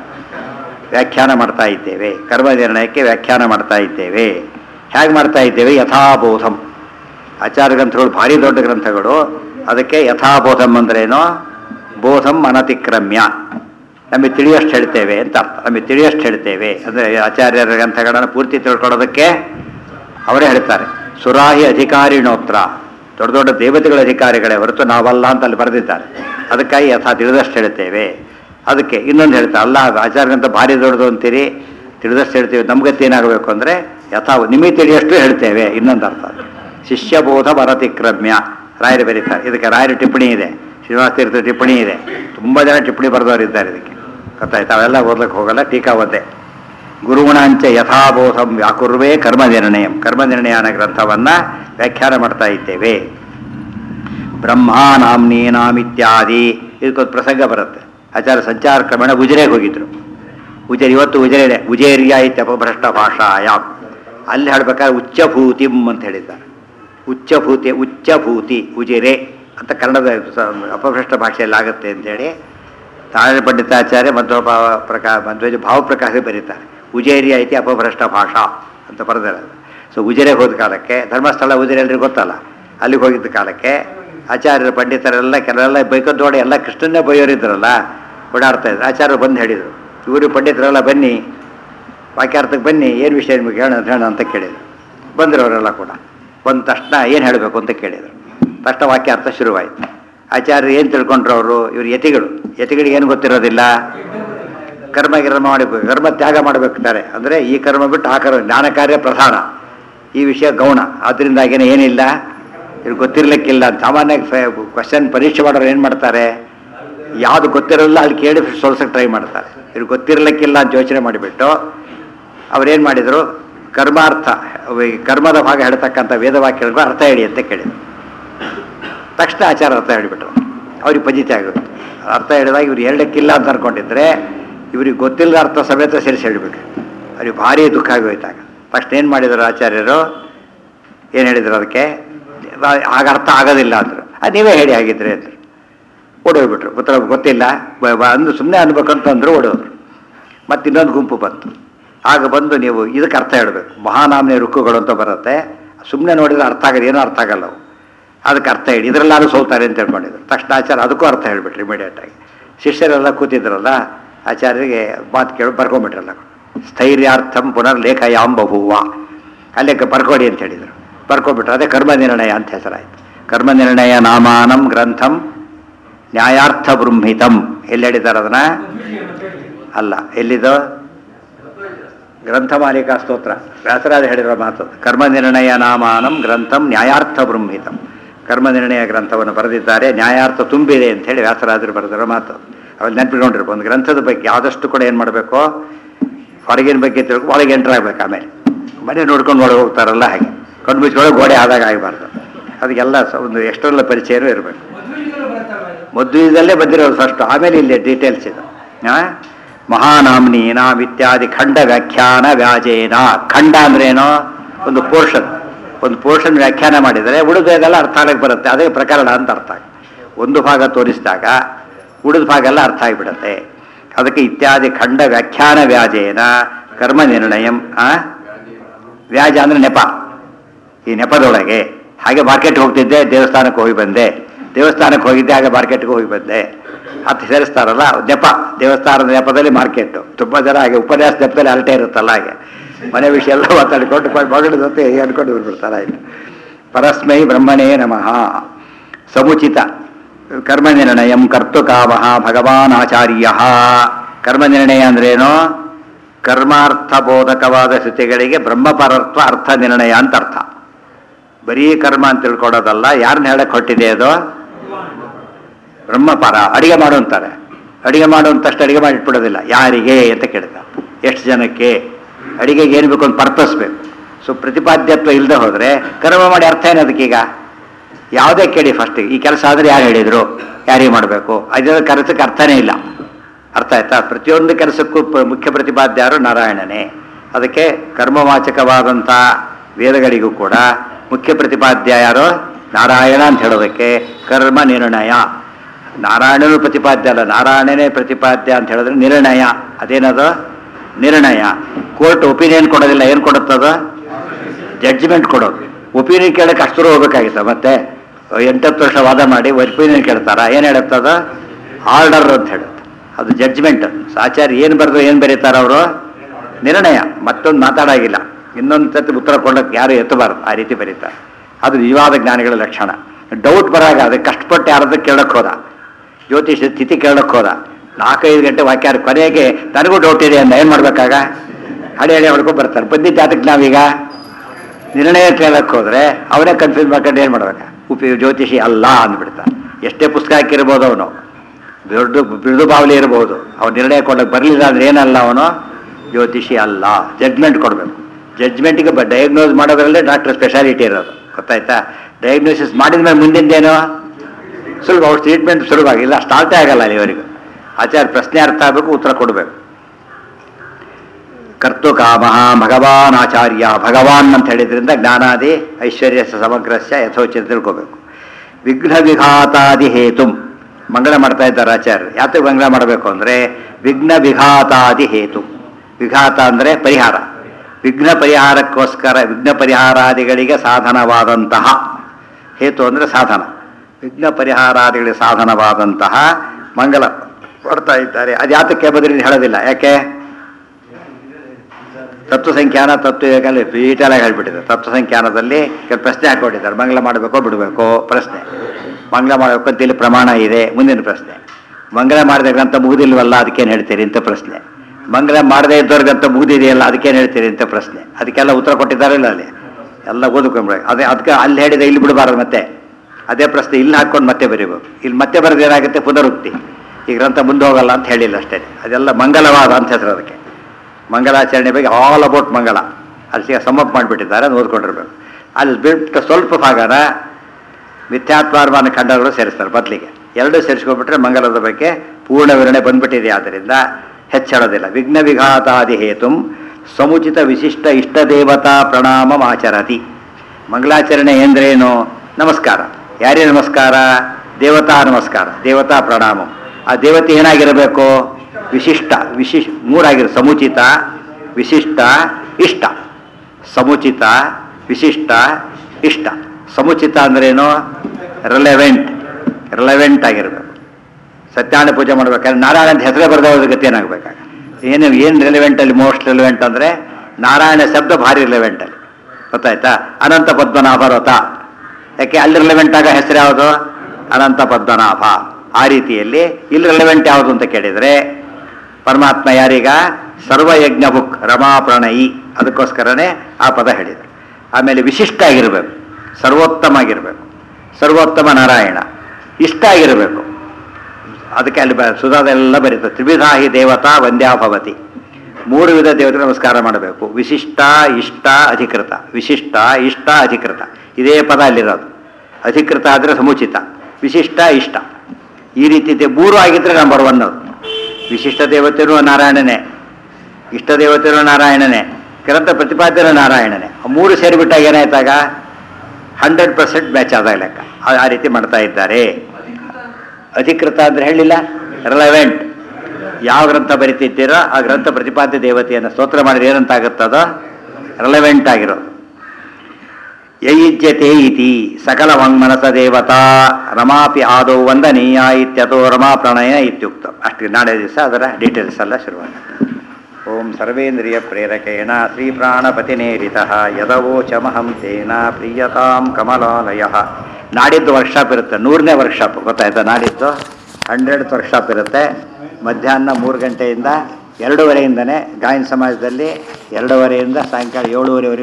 ವ್ಯಾಖ್ಯಾನ ಮಾಡ್ತಾ ಇದ್ದೇವೆ ಕರ್ಮ ನಿರ್ಣಯಕ್ಕೆ ವ್ಯಾಖ್ಯಾನ ಮಾಡ್ತಾ ಇದ್ದೇವೆ ಹೇಗೆ ಮಾಡ್ತಾ ಇದ್ದೇವೆ ಯಥಾಬೋಧಂ ಆಚಾರ ಗ್ರಂಥಗಳು ಭಾರಿ ದೊಡ್ಡ ಗ್ರಂಥಗಳು ಅದಕ್ಕೆ ಯಥಾಬೋಧಂ ಅಂದ್ರೇನು ಬೋಧಂ ಅನತಿಕ್ರಮ್ಯ ನಮಗೆ ತಿಳಿಯಷ್ಟು ಹೇಳ್ತೇವೆ ಅಂತ ಅರ್ಥ ನಮಗೆ ತಿಳಿಯಷ್ಟು ಹೇಳ್ತೇವೆ ಅಂದರೆ ಆಚಾರ್ಯರ ಗ್ರಂಥಗಳನ್ನು ಪೂರ್ತಿ ತಿಳ್ಕೊಳ್ಳೋದಕ್ಕೆ ಅವರೇ ಹೇಳ್ತಾರೆ ಸುರಾಹಿ ಅಧಿಕಾರಿಣೋತ್ರ ದೊಡ್ಡ ದೊಡ್ಡ ದೇವತೆಗಳ ಅಧಿಕಾರಿಗಳೇ ಹೊರತು ನಾವಲ್ಲ ಅಂತ ಅಲ್ಲಿ ಬರೆದಿದ್ದಾರೆ ಅದಕ್ಕಾಗಿ ಯಥಾ ತಿಳಿದಷ್ಟು ಹೇಳ್ತೇವೆ ಅದಕ್ಕೆ ಇನ್ನೊಂದು ಹೇಳ್ತಾರೆ ಅಲ್ಲ ಅದು ಆಚಾರ್ಯಂತ ಭಾರಿ ದೊಡ್ಡದು ಅಂತೀರಿ ತಿಳಿದಷ್ಟು ಹೇಳ್ತೇವೆ ನಮ್ಗತಿ ಏನಾಗಬೇಕು ಅಂದರೆ ಯಥಾ ನಿಮಗೆ ತಿಳಿಯಷ್ಟು ಹೇಳ್ತೇವೆ ಇನ್ನೊಂದು ಅರ್ಥ ಅದು. ಶಿಷ್ಯಬೋಧ ಭರತಿಕ್ರಮ್ಯ ರಾಯರು ಬರೀತಾರೆ ಇದಕ್ಕೆ ರಾಯರ ಟಿಪ್ಪಣಿ ಇದೆ ಶ್ರೀನಿವಾಸ ತೀರ್ಥ ಟಿಪ್ಪಣಿ ಇದೆ ತುಂಬ ಜನ ಟಿಪ್ಪಣಿ ಬರೆದವರು ಇದ್ದಾರೆ ಇದಕ್ಕೆ ಗೊತ್ತಾಯ್ತು ಅವೆಲ್ಲ ಓದ್ಲಿಕ್ಕೆ ಹೋಗಲ್ಲ ಟೀಕಾ ಓದ್ದೆ ಗುರುಗುಣಾಂಚ ಯಥಾಬೋಧಂ ವ್ಯಾಕುರ್ವೇ ಕರ್ಮ ನಿರ್ಣಯಂ ಕರ್ಮ ನಿರ್ಣಯ ಅನ್ನೋ ಗ್ರಂಥವನ್ನು ವ್ಯಾಖ್ಯಾನ ಮಾಡ್ತಾ ಇದ್ದೇವೆ ಬ್ರಹ್ಮಾನಾಮ್ನೀನಾಮಿತ್ಯಾದಿ ಇದಕ್ಕೊಂದು ಪ್ರಸಂಗ ಬರುತ್ತೆ ಆಚಾರ್ಯ ಸಂಚಾರ ಕ್ರಮೇಣ ಉಜಿರೆಗೆ ಹೋಗಿದ್ರು ಉಜಿರೆ ಇವತ್ತು ಉಜಿರೆ ಉಜೇರ್ಯ ಇತ್ಯಪಭ್ರಷ್ಟ ಭಾಷಾಯಾಮ್ ಅಲ್ಲಿ ಹೇಳ್ಬೇಕಾದ್ರೆ ಉಚ್ಚಭೂತಿಂ ಅಂತ ಹೇಳಿದ್ದಾರೆ ಉಚ್ಚಭೂತಿ ಉಚ್ಚಭೂತಿ ಉಜಿರೆ ಅಂತ ಕನ್ನಡದ ಸ- ಅಪಭ್ರಷ್ಟ ಭಾಷೆಯಲ್ಲಿ ಆಗುತ್ತೆ ಅಂತೇಳಿ ತಾಳೆ ಪಂಡಿತಾಚಾರ್ಯ ಮಧ್ವ ಪ್ರಕಾ ಮಧ್ವಜ ಭಾವಪ್ರಕಾಶ ಬರೀತಾರೆ ಉಜೇರಿ ಐತಿ ಅಪಭ್ರಷ್ಟ ಭಾಷಾ ಅಂತ ಬರೆದಾರೆ ಸೊ ಉಜಿರೆಗೆ ಹೋದ ಕಾಲಕ್ಕೆ ಧರ್ಮಸ್ಥಳ ಉಜಿರೆ ಎಲ್ರಿಗೂ ಗೊತ್ತಲ್ಲ ಅಲ್ಲಿಗೆ ಹೋಗಿದ್ದ ಕಾಲಕ್ಕೆ ಆಚಾರ್ಯರು ಪಂಡಿತರೆಲ್ಲ ಕೆಲವೆಲ್ಲ ಬೈಕದ್ದೋಡೆ ಎಲ್ಲ ಕೃಷ್ಣನ್ನೇ ಬೈಯೋರಿದ್ರಲ್ಲ ಓಡಾಡ್ತಾ ಇದ್ರು ಆಚಾರ್ಯರು ಬಂದು ಹೇಳಿದರು ಇವರು ಪಂಡಿತರೆಲ್ಲ ಬನ್ನಿ ವಾಕ್ಯಾರ್ಥಕ್ಕೆ ಬನ್ನಿ ಏನು ವಿಷಯ ನಿಮಗೆ ಹೇಳ ಹೇಳ ಅಂತ ಕೇಳಿದರು ಬಂದರು ಅವರೆಲ್ಲ ಕೂಡ ಬಂದ ತಕ್ಷಣ ಏನು ಹೇಳಬೇಕು ಅಂತ ಕೇಳಿದರು ತಕ್ಷಣ ವಾಕ್ಯಾರ್ಥ ಶುರುವಾಯಿತು ಆಚಾರ್ಯರು ಏನು ತಿಳ್ಕೊಂಡ್ರು ಅವರು ಇವರು ಯತಿಗಳು ಯತಿಗಳಿಗೆ ಏನು ಗೊತ್ತಿರೋದಿಲ್ಲ ಕರ್ಮ ಗಿರ್ಮ ಮಾಡಬೇಕು ಕರ್ಮ ತ್ಯಾಗ ಮಾಡಬೇಕಾರೆ ಅಂದರೆ ಈ ಕರ್ಮ ಬಿಟ್ಟು ಆ ಕರ್ಮ ಜ್ಞಾನ ಕಾರ್ಯ ಪ್ರಧಾನ ಈ ವಿಷಯ ಗೌಣ ಆದ್ದರಿಂದಾಗೇನೆ ಏನಿಲ್ಲ ಇವ್ರು ಗೊತ್ತಿರ್ಲಿಕ್ಕಿಲ್ಲ ಸಾಮಾನ್ಯ ಕ್ವಶನ್ ಪರೀಕ್ಷೆ ಮಾಡೋರು ಏನು ಮಾಡ್ತಾರೆ ಯಾವುದು ಗೊತ್ತಿರಲ್ಲ ಅಲ್ಲಿ ಕೇಳಿ ಸೋಲ್ಸಕ್ಕೆ ಟ್ರೈ ಮಾಡ್ತಾರೆ ಇವ್ರು ಗೊತ್ತಿರ್ಲಿಕ್ಕಿಲ್ಲ ಅಂತ ಯೋಚನೆ ಮಾಡಿಬಿಟ್ಟು ಅವ್ರೇನು ಮಾಡಿದರು ಕರ್ಮಾರ್ಥ ಈ ಕರ್ಮದ ಭಾಗ ಹೇಳ್ತಕ್ಕಂಥ ವೇದವಾಕ್ಯಗಳಿಗೂ ಅರ್ಥ ಹೇಳಿ ಅಂತ ಕೇಳಿದರು ತಕ್ಷಣ ಆಚಾರ ಅರ್ಥ ಹೇಳಿಬಿಟ್ರು ಅವ್ರಿಗೆ ಪಜಿತಿ ಆಗುತ್ತೆ ಅರ್ಥ ಹೇಳಿದಾಗ ಇವ್ರು ಹೇಳಕ್ಕಿಲ್ಲ ಅಂತ ಅನ್ಕೊಂಡಿದ್ರೆ ಇವ್ರಿಗೆ ಗೊತ್ತಿಲ್ಲದ ಅರ್ಥ ಸಮೇತ ಸೇರಿಸಿ ಹೇಳಿಬಿಟ್ರು ಅವ್ರಿಗೆ ಭಾರಿ ದುಃಖ ಆಗೋಯ್ತಾಗ ತಕ್ಷಣ ಏನು ಮಾಡಿದರು ಆಚಾರ್ಯರು ಏನು ಹೇಳಿದ್ರು ಅದಕ್ಕೆ ಆಗ ಅರ್ಥ ಆಗೋದಿಲ್ಲ ಅಂದರು ಅದು ನೀವೇ ಹೇಳಿ ಹಾಗಿದ್ರೆ ಅಂದರು ಓಡೋಗ್ಬಿಟ್ರು ಉತ್ತರ ಗೊತ್ತಿಲ್ಲ ಬ- ಬ- ಅಂದು ಸುಮ್ಮನೆ ಅನ್ಬೇಕಂತ ಅಂದರು ಓಡೋದ್ರು ಮತ್ತೆ ಇನ್ನೊಂದು ಗುಂಪು ಬಂತು ಆಗ ಬಂದು ನೀವು ಇದಕ್ಕೆ ಅರ್ಥ ಹೇಳಬೇಕು ಮಹಾನಾಮನೆ ರುಕ್ಕುಗಳು ಅಂತ ಬರುತ್ತೆ ಸುಮ್ಮನೆ ನೋಡಿದ್ರೆ ಅರ್ಥ ಆಗಲ್ಲ ಏನೂ ಅರ್ಥ ಆಗಲ್ಲ ಅವು ಅದಕ್ಕೆ ಅರ್ಥ ಹೇಳಿ ಇದರಲ್ಲಾರು ಸೋಲ್ತಾರೆ ಅಂತ ಹೇಳ್ಕೊಂಡಿದ್ರು ತಕ್ಷಣ ಆಚಾರ್ಯ ಅದಕ್ಕೂ ಅರ್ಥ ಹೇಳ್ಬಿಟ್ರಿ ಇಮಿಡಿಯೇಟಾಗಿ ಶಿಷ್ಯರೆಲ್ಲ ಕೂತಿದ್ರಲ್ಲ ಆಚಾರ್ಯರಿಗೆ ಮಾತು ಕೇಳಿ ಬರ್ಕೊಂಬಿಟ್ರಲ್ಲ ಸ್ಥೈರ್ಯಾರ್ಥಂ ಪುನರ್ ಲೇಖಯಾಂ ಬಭೂವ ಅಲ್ಲೇ ಕ- ಬರ್ಕೊಡಿ ಅಂತ ಹೇಳಿದರು ಬರ್ಕೊಬಿಟ್ರು ಅದೇ ಕರ್ಮ ನಿರ್ಣಯ ಅಂತ ಹೆಸರಾಯಿತು ಕರ್ಮ ನಿರ್ಣಯ ನಾಮಾನಂ ಗ್ರಂಥಂ ನ್ಯಾಯಾರ್ಥ ಬೃಂಹಿತಂ ಎಲ್ಲಿ ಹೇಳಿದ್ದಾರೆ ಅದನ್ನ ಮಧ್ವೀಯ ಮಧ್ವೀಯ ಅಲ್ಲ ಎಲ್ಲಿದು ಗ್ರಂಥ ಮಾಲಿಕಾ ಸ್ತೋತ್ರ ವ್ಯಾಸರಾಜ ಹೇಳಿರೋ ಮಾತು ಕರ್ಮ ನಿರ್ಣಯ ನಾಮಾನಂ ಗ್ರಂಥಂ ನ್ಯಾಯಾರ್ಥ ಬೃಂಹಿತಂ ಕರ್ಮ ನಿರ್ಣಯ ಗ್ರಂಥವನ್ನು ಬರೆದಿದ್ದಾರೆ ನ್ಯಾಯಾರ್ಥ ತುಂಬಿದೆ ಅಂತ ಹೇಳಿ ವ್ಯಾಸರಾಜರು ಬರೆದಿರೋ ಮಾತು ಅವ್ರು ನೆನಪಿಕೊಂಡಿರ್ಬೋದು ಒಂದು ಗ್ರಂಥದ ಬಗ್ಗೆ ಆದಷ್ಟು ಕೂಡ ಏನು ಮಾಡಬೇಕು ಹೊರಗಿನ ಬಗ್ಗೆ ತಿಳ್ಕೊ ಒಳಗೆ ಎಂಟ್ರ್ ಆಗ್ಬೇಕು ಆಮೇಲೆ ಮನೆ ನೋಡ್ಕೊಂಡು ಒಳಗೆ ಹೋಗ್ತಾರಲ್ಲ ಹಾಗೆ ಕಣ್ಣು ಮುಚ್ಕೊಳ್ಳೋ ಗೋಡೆ ಆದಾಗ ಆಗಬಾರ್ದು ಅದಕ್ಕೆಲ್ಲ ಸ- ಒಂದು ಎಷ್ಟೆಲ್ಲ ಪರಿಚಯನೂ ಇರಬೇಕು ಮಧ್ವೀಯದಲ್ಲೂ ಬರುತ್ತಲ್ವ ಇದು ಮದುವೆದಲ್ಲೇ ಬಂದಿರೋದು ಫಸ್ಟ್ ಆಮೇಲೆ ಇಲ್ಲಿ ಡೀಟೇಲ್ಸ್ ಇದು ಆ? ಮಹಾನಾಮ್ನಿ ನಾಮ್ ಇತ್ಯಾದಿ ಖಂಡ ವ್ಯಾಖ್ಯಾನ ವ್ಯಾಜೇನ ಖಂಡ ಅಂದ್ರೇನು ಒಂದು ಪೋರ್ಷನ್ ಒಂದು ಪೋರ್ಷನ್ ವ್ಯಾಖ್ಯಾನ ಮಾಡಿದರೆ ಉಳಿದೆಲ್ಲ ಅರ್ಥ ಆಗಕ್ಕೆ ಬರುತ್ತೆ ಅದೇ ಪ್ರಕರಣ ಅಂತ ಅರ್ಥ ಆಗುತ್ತೆ. ಒಂದು ಭಾಗ ತೋರಿಸಿದಾಗ ಉಳಿದ ಭಾಗ ಎಲ್ಲ ಅರ್ಥ ಆಗಿಬಿಡುತ್ತೆ ಅದಕ್ಕೆ ಇತ್ಯಾದಿ ಖಂಡ ವ್ಯಾಖ್ಯಾನ ವ್ಯಾಜೇನ ಕರ್ಮ ನಿರ್ಣಯಂ ಆ? ವ್ಯಾಜ ಅಂದ್ರೆ ನೆಪ ಈ ನೆಪದೊಳಗೆ ಹಾಗೆ ಮಾರ್ಕೆಟ್ಗೆ ಹೋಗ್ತಿದ್ದೆ ದೇವಸ್ಥಾನಕ್ಕೆ ಹೋಗಿ ಬಂದೆ ದೇವಸ್ಥಾನಕ್ಕೆ ಹೋಗಿದ್ದೆ ಹಾಗೆ ಮಾರ್ಕೆಟ್ಗೆ ಹೋಗಿ ಬಂದೆ ಅಂತ ಸೇರಿಸ್ತಾರಲ್ಲ ನೆಪ ದೇವಸ್ಥಾನದ ನೆಪದಲ್ಲಿ ಮಾರ್ಕೆಟು ತುಂಬ ಜನ ಹಾಗೆ ಉಪನ್ಯಾಸ ನೆಪದಲ್ಲಿ ಅಲ್ಟೆ ಇರುತ್ತಲ್ಲ ಹಾಗೆ ಮನೆ ವಿಷಯ ಎಲ್ಲ ಮಾತಾಡಿಕೊಂಡು ಮಗಳ ಜೊತೆ ಅನ್ಕೊಂಡು ಬಿಡ್ಬಿಡ್ತಾರೆ ಆಯ್ತು ಪರಸ್ಮೈ ಬ್ರಹ್ಮಣೇ ನಮಃ ಸಮುಚಿತ ಕರ್ಮ ನಿರ್ಣಯಂ ಕರ್ತು ಕಾಮಃ ಭಗವಾನ್ ಆಚಾರ್ಯ ಕರ್ಮ ನಿರ್ಣಯ ಅಂದ್ರೇನು ಕರ್ಮಾರ್ಥಬೋಧಕವಾದ ಸ್ಥಿತಿಗಳಿಗೆ ಬ್ರಹ್ಮಪರತ್ವ ಅರ್ಥ ನಿರ್ಣಯ ಅಂತ ಅರ್ಥ ಬರೀ ಕರ್ಮ ಅಂತ ತಿಳ್ಕೊಡೋದಲ್ಲ ಯಾರನ್ನ ಹೇಳಕ್ ಹೊಟ್ಟಿದೆ ಅದು ಬ್ರಹ್ಮಪರ ಅಡಿಗೆ ಮಾಡು ಅಂತಾರೆ ಅಡಿಗೆ ಮಾಡು ಅಂತ ತಕ್ಷಣ ಅಡಿಗೆ ಮಾಡಿಟ್ಬಿಡೋದಿಲ್ಲ ಯಾರಿಗೆ ಅಂತ ಕೇಳ್ತಾರೆ ಎಷ್ಟು ಜನಕ್ಕೆ ಅಡಿಗೆಗೆ ಏನು ಬೇಕು ಅಂತ ಪರ್ಪಸ್ ಬೇಕು ಸೊ ಪ್ರತಿಪಾದ್ಯತ್ವ ಇಲ್ಲದೆ ಹೋದರೆ ಕರ್ಮ ಮಾಡಿ ಅರ್ಥ ಏನು ಅದಕ್ಕೀಗ ಯಾವುದೇ ಕೇಳಿ ಫಸ್ಟ್ ಈ ಕೆಲಸ ಆದರೆ ಯಾರು ಹೇಳಿದರು ಯಾರಿಗೆ ಮಾಡಬೇಕು ಅದರ ಕೆಲಸಕ್ಕೆ ಅರ್ಥನೇ ಇಲ್ಲ ಅರ್ಥ ಆಯ್ತಾ ಪ್ರತಿಯೊಂದು ಕೆಲಸಕ್ಕೂ ಪ- ಮುಖ್ಯ ಪ್ರತಿಪಾದ್ಯ ಯಾರು ನಾರಾಯಣನೇ ಅದಕ್ಕೆ ಕರ್ಮವಾಚಕವಾದಂಥ ವೇದಗಳಿಗೂ ಕೂಡ ಮುಖ್ಯ ಪ್ರತಿಪಾದ್ಯ ಯಾರು ನಾರಾಯಣ ಅಂತ ಹೇಳೋದಕ್ಕೆ ಕರ್ಮ ನಿರ್ಣಯ ನಾರಾಯಣನು ಪ್ರತಿಪಾದ್ಯ ಅಲ್ಲ ನಾರಾಯಣನೇ ಪ್ರತಿಪಾದ್ಯ ಅಂತ ಹೇಳಿದ್ರೆ ನಿರ್ಣಯ ಅದೇನದು ನಿರ್ಣಯ ಕೋರ್ಟ್ ಒಪಿನಿಯನ್ ಕೊಡೋದಿಲ್ಲ ಏನು ಕೊಡುತ್ತದು ಜಡ್ಜ್ಮೆಂಟ್ ಕೊಡೋದು ಒಪಿನಿಯನ್ ಕೇಳಕ್ಕೆ ಅಷ್ಟು ದೂರ ಹೋಗ್ಬೇಕಾಗಿತ್ತ ಮತ್ತೆ ಎಂಟತ್ತು ವರ್ಷ ವಾದ ಮಾಡಿ ಒಪಿನಿಯನ್ ಕೇಳ್ತಾರ ಏನು ಹೇಳುತ್ತದ ಆರ್ಡರ್ ಅಂತ ಹೇಳುತ್ತೆ ಅದು ಜಡ್ಜ್ಮೆಂಟ್ ಆಚಾರ್ಯ ಏನು ಬರೆದು ಏನು ಬರೀತಾರ ಅವರು ನಿರ್ಣಯ ಮತ್ತೊಂದು ಮಾತಾಡಾಗಿಲ್ಲ ಇನ್ನೊಂದು ಸತಿ ಉತ್ತರ ಕೊಡೋಕ್ಕೆ ಯಾರು ಎತ್ತಬಾರ್ದು ಆ ರೀತಿ ಬರೀತಾರೆ ಅದು ನಿಜವಾದ ಜ್ಞಾನಿಗಳ ಲಕ್ಷಣ ಡೌಟ್ ಬರಾಗ ಅದಕ್ಕೆ ಕಷ್ಟಪಟ್ಟು ಯಾರದ್ದು ಕೇಳಕ್ಕೆ ಹೋದ ಜ್ಯೋತಿಷ ತಿಥಿ ಕೇಳಕ್ಕೆ ಹೋದ ನಾಲ್ಕೈದು ಗಂಟೆ ವಾಕ್ಯಾರ ಕೊನೆಗೆ ನನಗೂ ಡೌಟ್ ಇದೆ ಅಂತ ಏನು ಮಾಡ್ಬೇಕಾಗ ಹಳೆ ಹಳೆ ಹೊಡ್ಕೊಂಡು ಬರ್ತಾರೆ ಬಂದಿದ್ದ ಅದಕ್ಕೆ ನಾವೀಗ ನಿರ್ಣಯ ಕೇಳಕ್ಕೆ ಹೋದ್ರೆ ಅವನೇ ಕನ್ಫ್ಯೂಸ್ ಮಾಡ್ಕೊಂಡು ಏನು ಮಾಡ್ಬೇಕು ಉಪಯೋಗ ಜ್ಯೋತಿಷಿ ಅಲ್ಲ ಅಂದ್ಬಿಡ್ತಾನೆ ಎಷ್ಟೇ ಪುಸ್ತಕ ಹಾಕಿರ್ಬೋದು ಅವನು ದೊಡ್ಡ ಬಿರುದು ಬಾವಲಿ ಇರ್ಬೋದು ಅವ್ನು ನಿರ್ಣಯ ಕೊಡಕ್ಕೆ ಬರಲಿಲ್ಲ ಅಂದ್ರೆ ಏನಲ್ಲ ಅವನು ಜ್ಯೋತಿಷಿ ಅಲ್ಲ ಜಡ್ಜ್ಮೆಂಟ್ ಕೊಡಬೇಕು ಜಡ್ಜ್ಮೆಂಟಿಗೆ ಬ ಡಯಾಗ್ನೋಸ್ ಮಾಡೋದ್ರಲ್ಲೇ ಡಾಕ್ಟರ್ ಸ್ಪೆಷಾಲಿಟಿ ಇರೋದು ಗೊತ್ತಾಯ್ತಾ ಡಯಾಗ್ನೋಸಿಸ್ ಮಾಡಿದ ಮೇಲೆ ಮುಂದಿಂದೇನು ಸುಲಭ ಅವ್ರ ಟ್ರೀಟ್ಮೆಂಟ್ ಸುಲಭವಾಗಿಲ್ಲ ಸ್ಟಾರ್ಟೇ ಆಗಲ್ಲ ಅಲ್ಲಿ ಇವರಿಗೂ ಆಚಾರ ಪ್ರಶ್ನೆ ಅರ್ಥ ಆಗಬೇಕು ಉತ್ತರ ಕೊಡಬೇಕು ಕರ್ತು ಕಾಮ ಭಗವಾನ್ ಆಚಾರ್ಯ ಭಗವಾನ್ ಅಂತ ಹೇಳಿದ್ರಿಂದ ಜ್ಞಾನಾದಿ ಐಶ್ವರ್ಯ ಸಮಗ್ರಸ್ಯ ಯಥೋಚಿತ ತಿಳ್ಕೋಬೇಕು ವಿಘ್ನ ವಿಘಾತಾದಿ ಹೇತು ಮಂಗಳ ಮಾಡ್ತಾ ಇದ್ದಾರೆ ಆಚಾರ್ಯರು ಯಾತಕ್ಕೆ ಮಂಗಳ ಮಾಡಬೇಕು ಅಂದರೆ ವಿಘ್ನ ವಿಘಾತಾದಿ ಹೇತು ವಿಘಾತ ಅಂದರೆ ಪರಿಹಾರ ವಿಘ್ನ ಪರಿಹಾರಕ್ಕೋಸ್ಕರ ವಿಘ್ನ ಪರಿಹಾರಾದಿಗಳಿಗೆ ಸಾಧನವಾದಂತಹ ಹೇತು ಅಂದರೆ ಸಾಧನ ವಿಘ್ನ ಪರಿಹಾರಾದಿಗಳಿಗೆ ಸಾಧನವಾದಂತಹ ಮಂಗಲ ಕೊಡ್ತಾ ಇದ್ದಾರೆ ಅದು ಯಾತಕ್ಕೆ ಬದಲಿ ಹೇಳೋದಿಲ್ಲ ಯಾಕೆ ತತ್ವ ಸಂಖ್ಯಾನ ತತ್ವ ವಿವೇಕಲ್ಲಿ ಡೀಟೇಲ್ ಆಗಿ ಹೇಳ್ಬಿಟ್ಟಿದ್ದಾರೆ ತತ್ವ ಸಂಖ್ಯಾನದಲ್ಲಿ ಕೆಲವು ಪ್ರಶ್ನೆ ಹಾಕೊಂಡಿದ್ದಾರೆ ಮಂಗಲ ಮಾಡಬೇಕೋ ಬಿಡಬೇಕೋ ಪ್ರಶ್ನೆ ಮಂಗಲ ಮಾಡಬೇಕು ಅಂತ ಇಲ್ಲಿ ಪ್ರಮಾಣ ಇದೆ ಮುಂದಿನ ಪ್ರಶ್ನೆ ಮಂಗಲ ಮಾಡಿದ ಗ್ರಂಥ ಮುಗಿದಿಲ್ವಲ್ಲ ಅದಕ್ಕೇನು ಹೇಳ್ತೀರಿ ಅಂತ ಪ್ರಶ್ನೆ ಮಂಗಲ ಮಾಡದೇ ಇದ್ದವ್ರಿಗಂತ ಮುಗಿದಿದೆಯಲ್ಲ ಅದಕ್ಕೇನು ಹೇಳ್ತೀರಿ ಅಂತ ಪ್ರಶ್ನೆ ಅದಕ್ಕೆಲ್ಲ ಉತ್ತರ ಕೊಟ್ಟಿದ್ದಾರಲ್ಲ ಅಲ್ಲಿ ಎಲ್ಲ ಓದ್ಕೊಂಡ್ಬಿಡ ಅದೇ ಅದಕ್ಕೆ ಅಲ್ಲಿ ಹೇಳಿದ ಇಲ್ಲಿ ಬಿಡಬಾರದು ಮತ್ತೆ ಅದೇ ಪ್ರಶ್ನೆ ಇಲ್ಲಿ ಹಾಕ್ಕೊಂಡು ಮತ್ತೆ ಬರೀಬೇಕು ಇಲ್ಲಿ ಮತ್ತೆ ಬರೆದು ಏನಾಗುತ್ತೆ ಪುನರುಕ್ತಿ ಈ ಗ್ರಂಥ ಮುಂದೆ ಹೋಗಲ್ಲ ಅಂತ ಹೇಳಿಲ್ಲ ಅಷ್ಟೇ ಅದೆಲ್ಲ ಮಂಗಲವಾದ ಅಂತ ಹೆಸರು ಅದಕ್ಕೆ ಮಂಗಲಾಚರಣೆ ಬಗ್ಗೆ ಆಲ್ ಅಬೌಟ್ ಮಂಗಲ ಅಲ್ಲಿ ಸಮಪ್ ಮಾಡಿಬಿಟ್ಟಿದ್ದಾರೆ ಅದು ಓದ್ಕೊಂಡಿರ್ಬೇಕು ಅಲ್ಲಿ ಬಿಟ್ಟು ಸ್ವಲ್ಪ ಭಾಗನ ಮಿಥ್ಯಾತ್ಮಾರ್ಮಾನ ಖಂಡಗಳು ಸೇರಿಸ್ತಾರೆ ಬದಲಿಗೆ ಎರಡೂ ಸೇರಿಸ್ಕೊಂಡ್ಬಿಟ್ರೆ ಮಂಗಲದ ಬಗ್ಗೆ ಪೂರ್ಣ ವಿವರಣೆ ಬಂದ್ಬಿಟ್ಟಿದೆ ಆದ್ದರಿಂದ ಹೆಚ್ಚಳೋದಿಲ್ಲ ವಿಘ್ನ ವಿಘಾತಾದಿ ಹೇತುಂ ಸಮುಚಿತ ವಿಶಿಷ್ಟ ಇಷ್ಟ ದೇವತಾ ಪ್ರಣಾಮ ಆಚರತಿ ಮಂಗಲಾಚರಣೆ ಎಂದ್ರೇನು ನಮಸ್ಕಾರ ಯಾರೇ ನಮಸ್ಕಾರ ದೇವತಾ ನಮಸ್ಕಾರ ದೇವತಾ ಪ್ರಣಾಮ ಆ ದೇವತೆ ಏನಾಗಿರಬೇಕು ವಿಶಿಷ್ಟ ವಿಶಿಷ್ಟ ಮೂರಾಗಿರೋ ಸಮುಚಿತ ವಿಶಿಷ್ಟ ಇಷ್ಟ ಸಮುಚಿತ ವಿಶಿಷ್ಟ ಇಷ್ಟ ಸಮುಚಿತ ಅಂದ್ರೇನು ರಿಲೆವೆಂಟ್ ರಿಲೆವೆಂಟ್ ಆಗಿರ್ಬೇಕು ಸತ್ಯನಾರಾಯಣ ಪೂಜೆ ಮಾಡ್ಬೇಕಾದ್ರೆ ನಾರಾಯಣ ಅಂತ ಹೆಸರೇ ಬರೆದವ್ರ ಗತಿ ಏನಾಗಬೇಕಾಗ ಏನು ಏನು ರಿಲೆವೆಂಟ್ ಅಲ್ಲಿ ಮೋಸ್ಟ್ ರಿಲೆವೆಂಟ್ ಅಂದರೆ ನಾರಾಯಣ ಶಬ್ದ ಭಾರಿ ರಿಲೆವೆಂಟ್ ಅಲ್ಲಿ ಗೊತ್ತಾಯ್ತಾ ಅನಂತ ಪದ್ಮನಾಭ ವ್ರತ ಯಾಕೆ ಅಲ್ಲಿ ರಿಲೆವೆಂಟ್ ಆಗ ಹೆಸರು ಯಾವುದು ಅನಂತ ಪದ್ಮನಾಭ ಆ ರೀತಿಯಲ್ಲಿ ಇಲ್ಲಿ ರಿಲೆವೆಂಟ್ ಯಾವುದು ಅಂತ ಕೇಳಿದರೆ ಪರಮಾತ್ಮ ಯಾರೀಗ ಸರ್ವಯಜ್ಞ ಬುಕ್ ರಮಾ ಪ್ರಣಯಿ ಅದಕ್ಕೋಸ್ಕರನೇ ಆ ಪದ ಹೇಳಿದರು ಆಮೇಲೆ ವಿಶಿಷ್ಟ ಆಗಿರಬೇಕು ಸರ್ವೋತ್ತಮ ಆಗಿರಬೇಕು ಸರ್ವೋತ್ತಮ ನಾರಾಯಣ ಇಷ್ಟ ಆಗಿರಬೇಕು ಅದಕ್ಕೆ ಅಲ್ಲಿ ಬ- ಸುಧಾದೆಲ್ಲ ಬರೀತಾರೆ ತ್ರಿವಿಧಾಹಿ ದೇವತಾ ವಂದ್ಯಾಭವತಿ ಮೂರು ವಿಧ ದೇವತೆ ನಮಸ್ಕಾರ ಮಾಡಬೇಕು ವಿಶಿಷ್ಟ ಇಷ್ಟ ಅಧಿಕೃತ ವಿಶಿಷ್ಟ ಇಷ್ಟ ಅಧಿಕೃತ ಇದೇ ಪದ ಅಲ್ಲಿರೋದು ಅಧಿಕೃತ ಆದರೆ ಸಮುಚಿತ ವಿಶಿಷ್ಟ ಇಷ್ಟ ಈ ರೀತಿ ದೆ- ಮೂರು ಆಗಿದ್ರೆ ನಂಬರ್ ಒನ್ ಅದು ವಿಶಿಷ್ಟ ದೇವತೆಯೂ ನಾರಾಯಣನೇ ಇಷ್ಟ ದೇವತೆಯೂ ನಾರಾಯಣನೇ ಗ್ರಂಥ ಪ್ರತಿಪಾದ್ಯನೂ ನಾರಾಯಣನೇ ಆ ಮೂರು ಸೇರಿಬಿಟ್ಟಾಗ ಏನಾಯ್ತಾಗ ಹಂಡ್ರೆಡ್ ಪರ್ಸೆಂಟ್ ಮ್ಯಾಚ್ ಆದಾಗ ಲೆಕ್ಕ ಆ- ಆ ರೀತಿ ಮಾಡ್ತಾ ಇದ್ದಾರೆ ಅಧಿಕೃತ ಅಂದ್ರೆ ಹೇಳಿಲ್ಲ ರಿಲೆವೆಂಟ್ ಯಾವ ಗ್ರಂಥ ಬರಿತಿದ್ದೀರೋ ಆ ಗ್ರಂಥ ಪ್ರತಿಪಾದ್ಯ ದೇವತೆಯನ್ನು ಸ್ತೋತ್ರ ಮಾಡಿದ್ರೆ ಏನಂತ ಆಗುತ್ತದೋ ರಿಲೆವೆಂಟ್ ಆಗಿರೋದು ಯೈಜ್ಯತೆ ಇತಿ ಸಕಲ ವಾಂಗ್ಮನಸ ದೇವತಾ ರಮಾಪಿ ಆದೌ ವಂದನೀಯ ಇತ್ಯಥೋ ರಮಾ ಪ್ರಣಯ ಇತ್ಯುಕ್ತ ಅಷ್ಟು ನಾಳೆ ದಿವಸ ಅದರ ಡೀಟೇಲ್ಸ್ ಎಲ್ಲ ಶುರುವಾಗುತ್ತೆ ಓಂ ಸರ್ವೇಂದ್ರಿಯ ಪ್ರೇರಕೇಣ ಶ್ರೀ ಪ್ರಾಣಪತಿನೇರಿತ ಯದವೋಚಮಹಂ ತೇನ ಪ್ರಿಯತಾಂ ಕಮಲಾಲಯ ನಾಡಿದ್ದು ವರ್ಕ್ಶಾಪ್ ಇರುತ್ತೆ ನೂರನೇ ವರ್ಕ್ಶಾಪ್ ಗೊತ್ತಾಯ್ತಾ ನಾಡಿದ್ದು ಹಂಡ್ರೆಡ್ ವರ್ಕ್ಶಾಪ್ ಇರುತ್ತೆ ಮಧ್ಯಾಹ್ನ ಮೂರು ಗಂಟೆಯಿಂದ ಎರಡೂವರೆಯಿಂದನೇ ಗಾಯನ ಸಮಾಜದಲ್ಲಿ ಎರಡೂವರೆಯಿಂದ ಸಾಯಂಕಾಲ ಏಳುವರೆವರೆಗೆ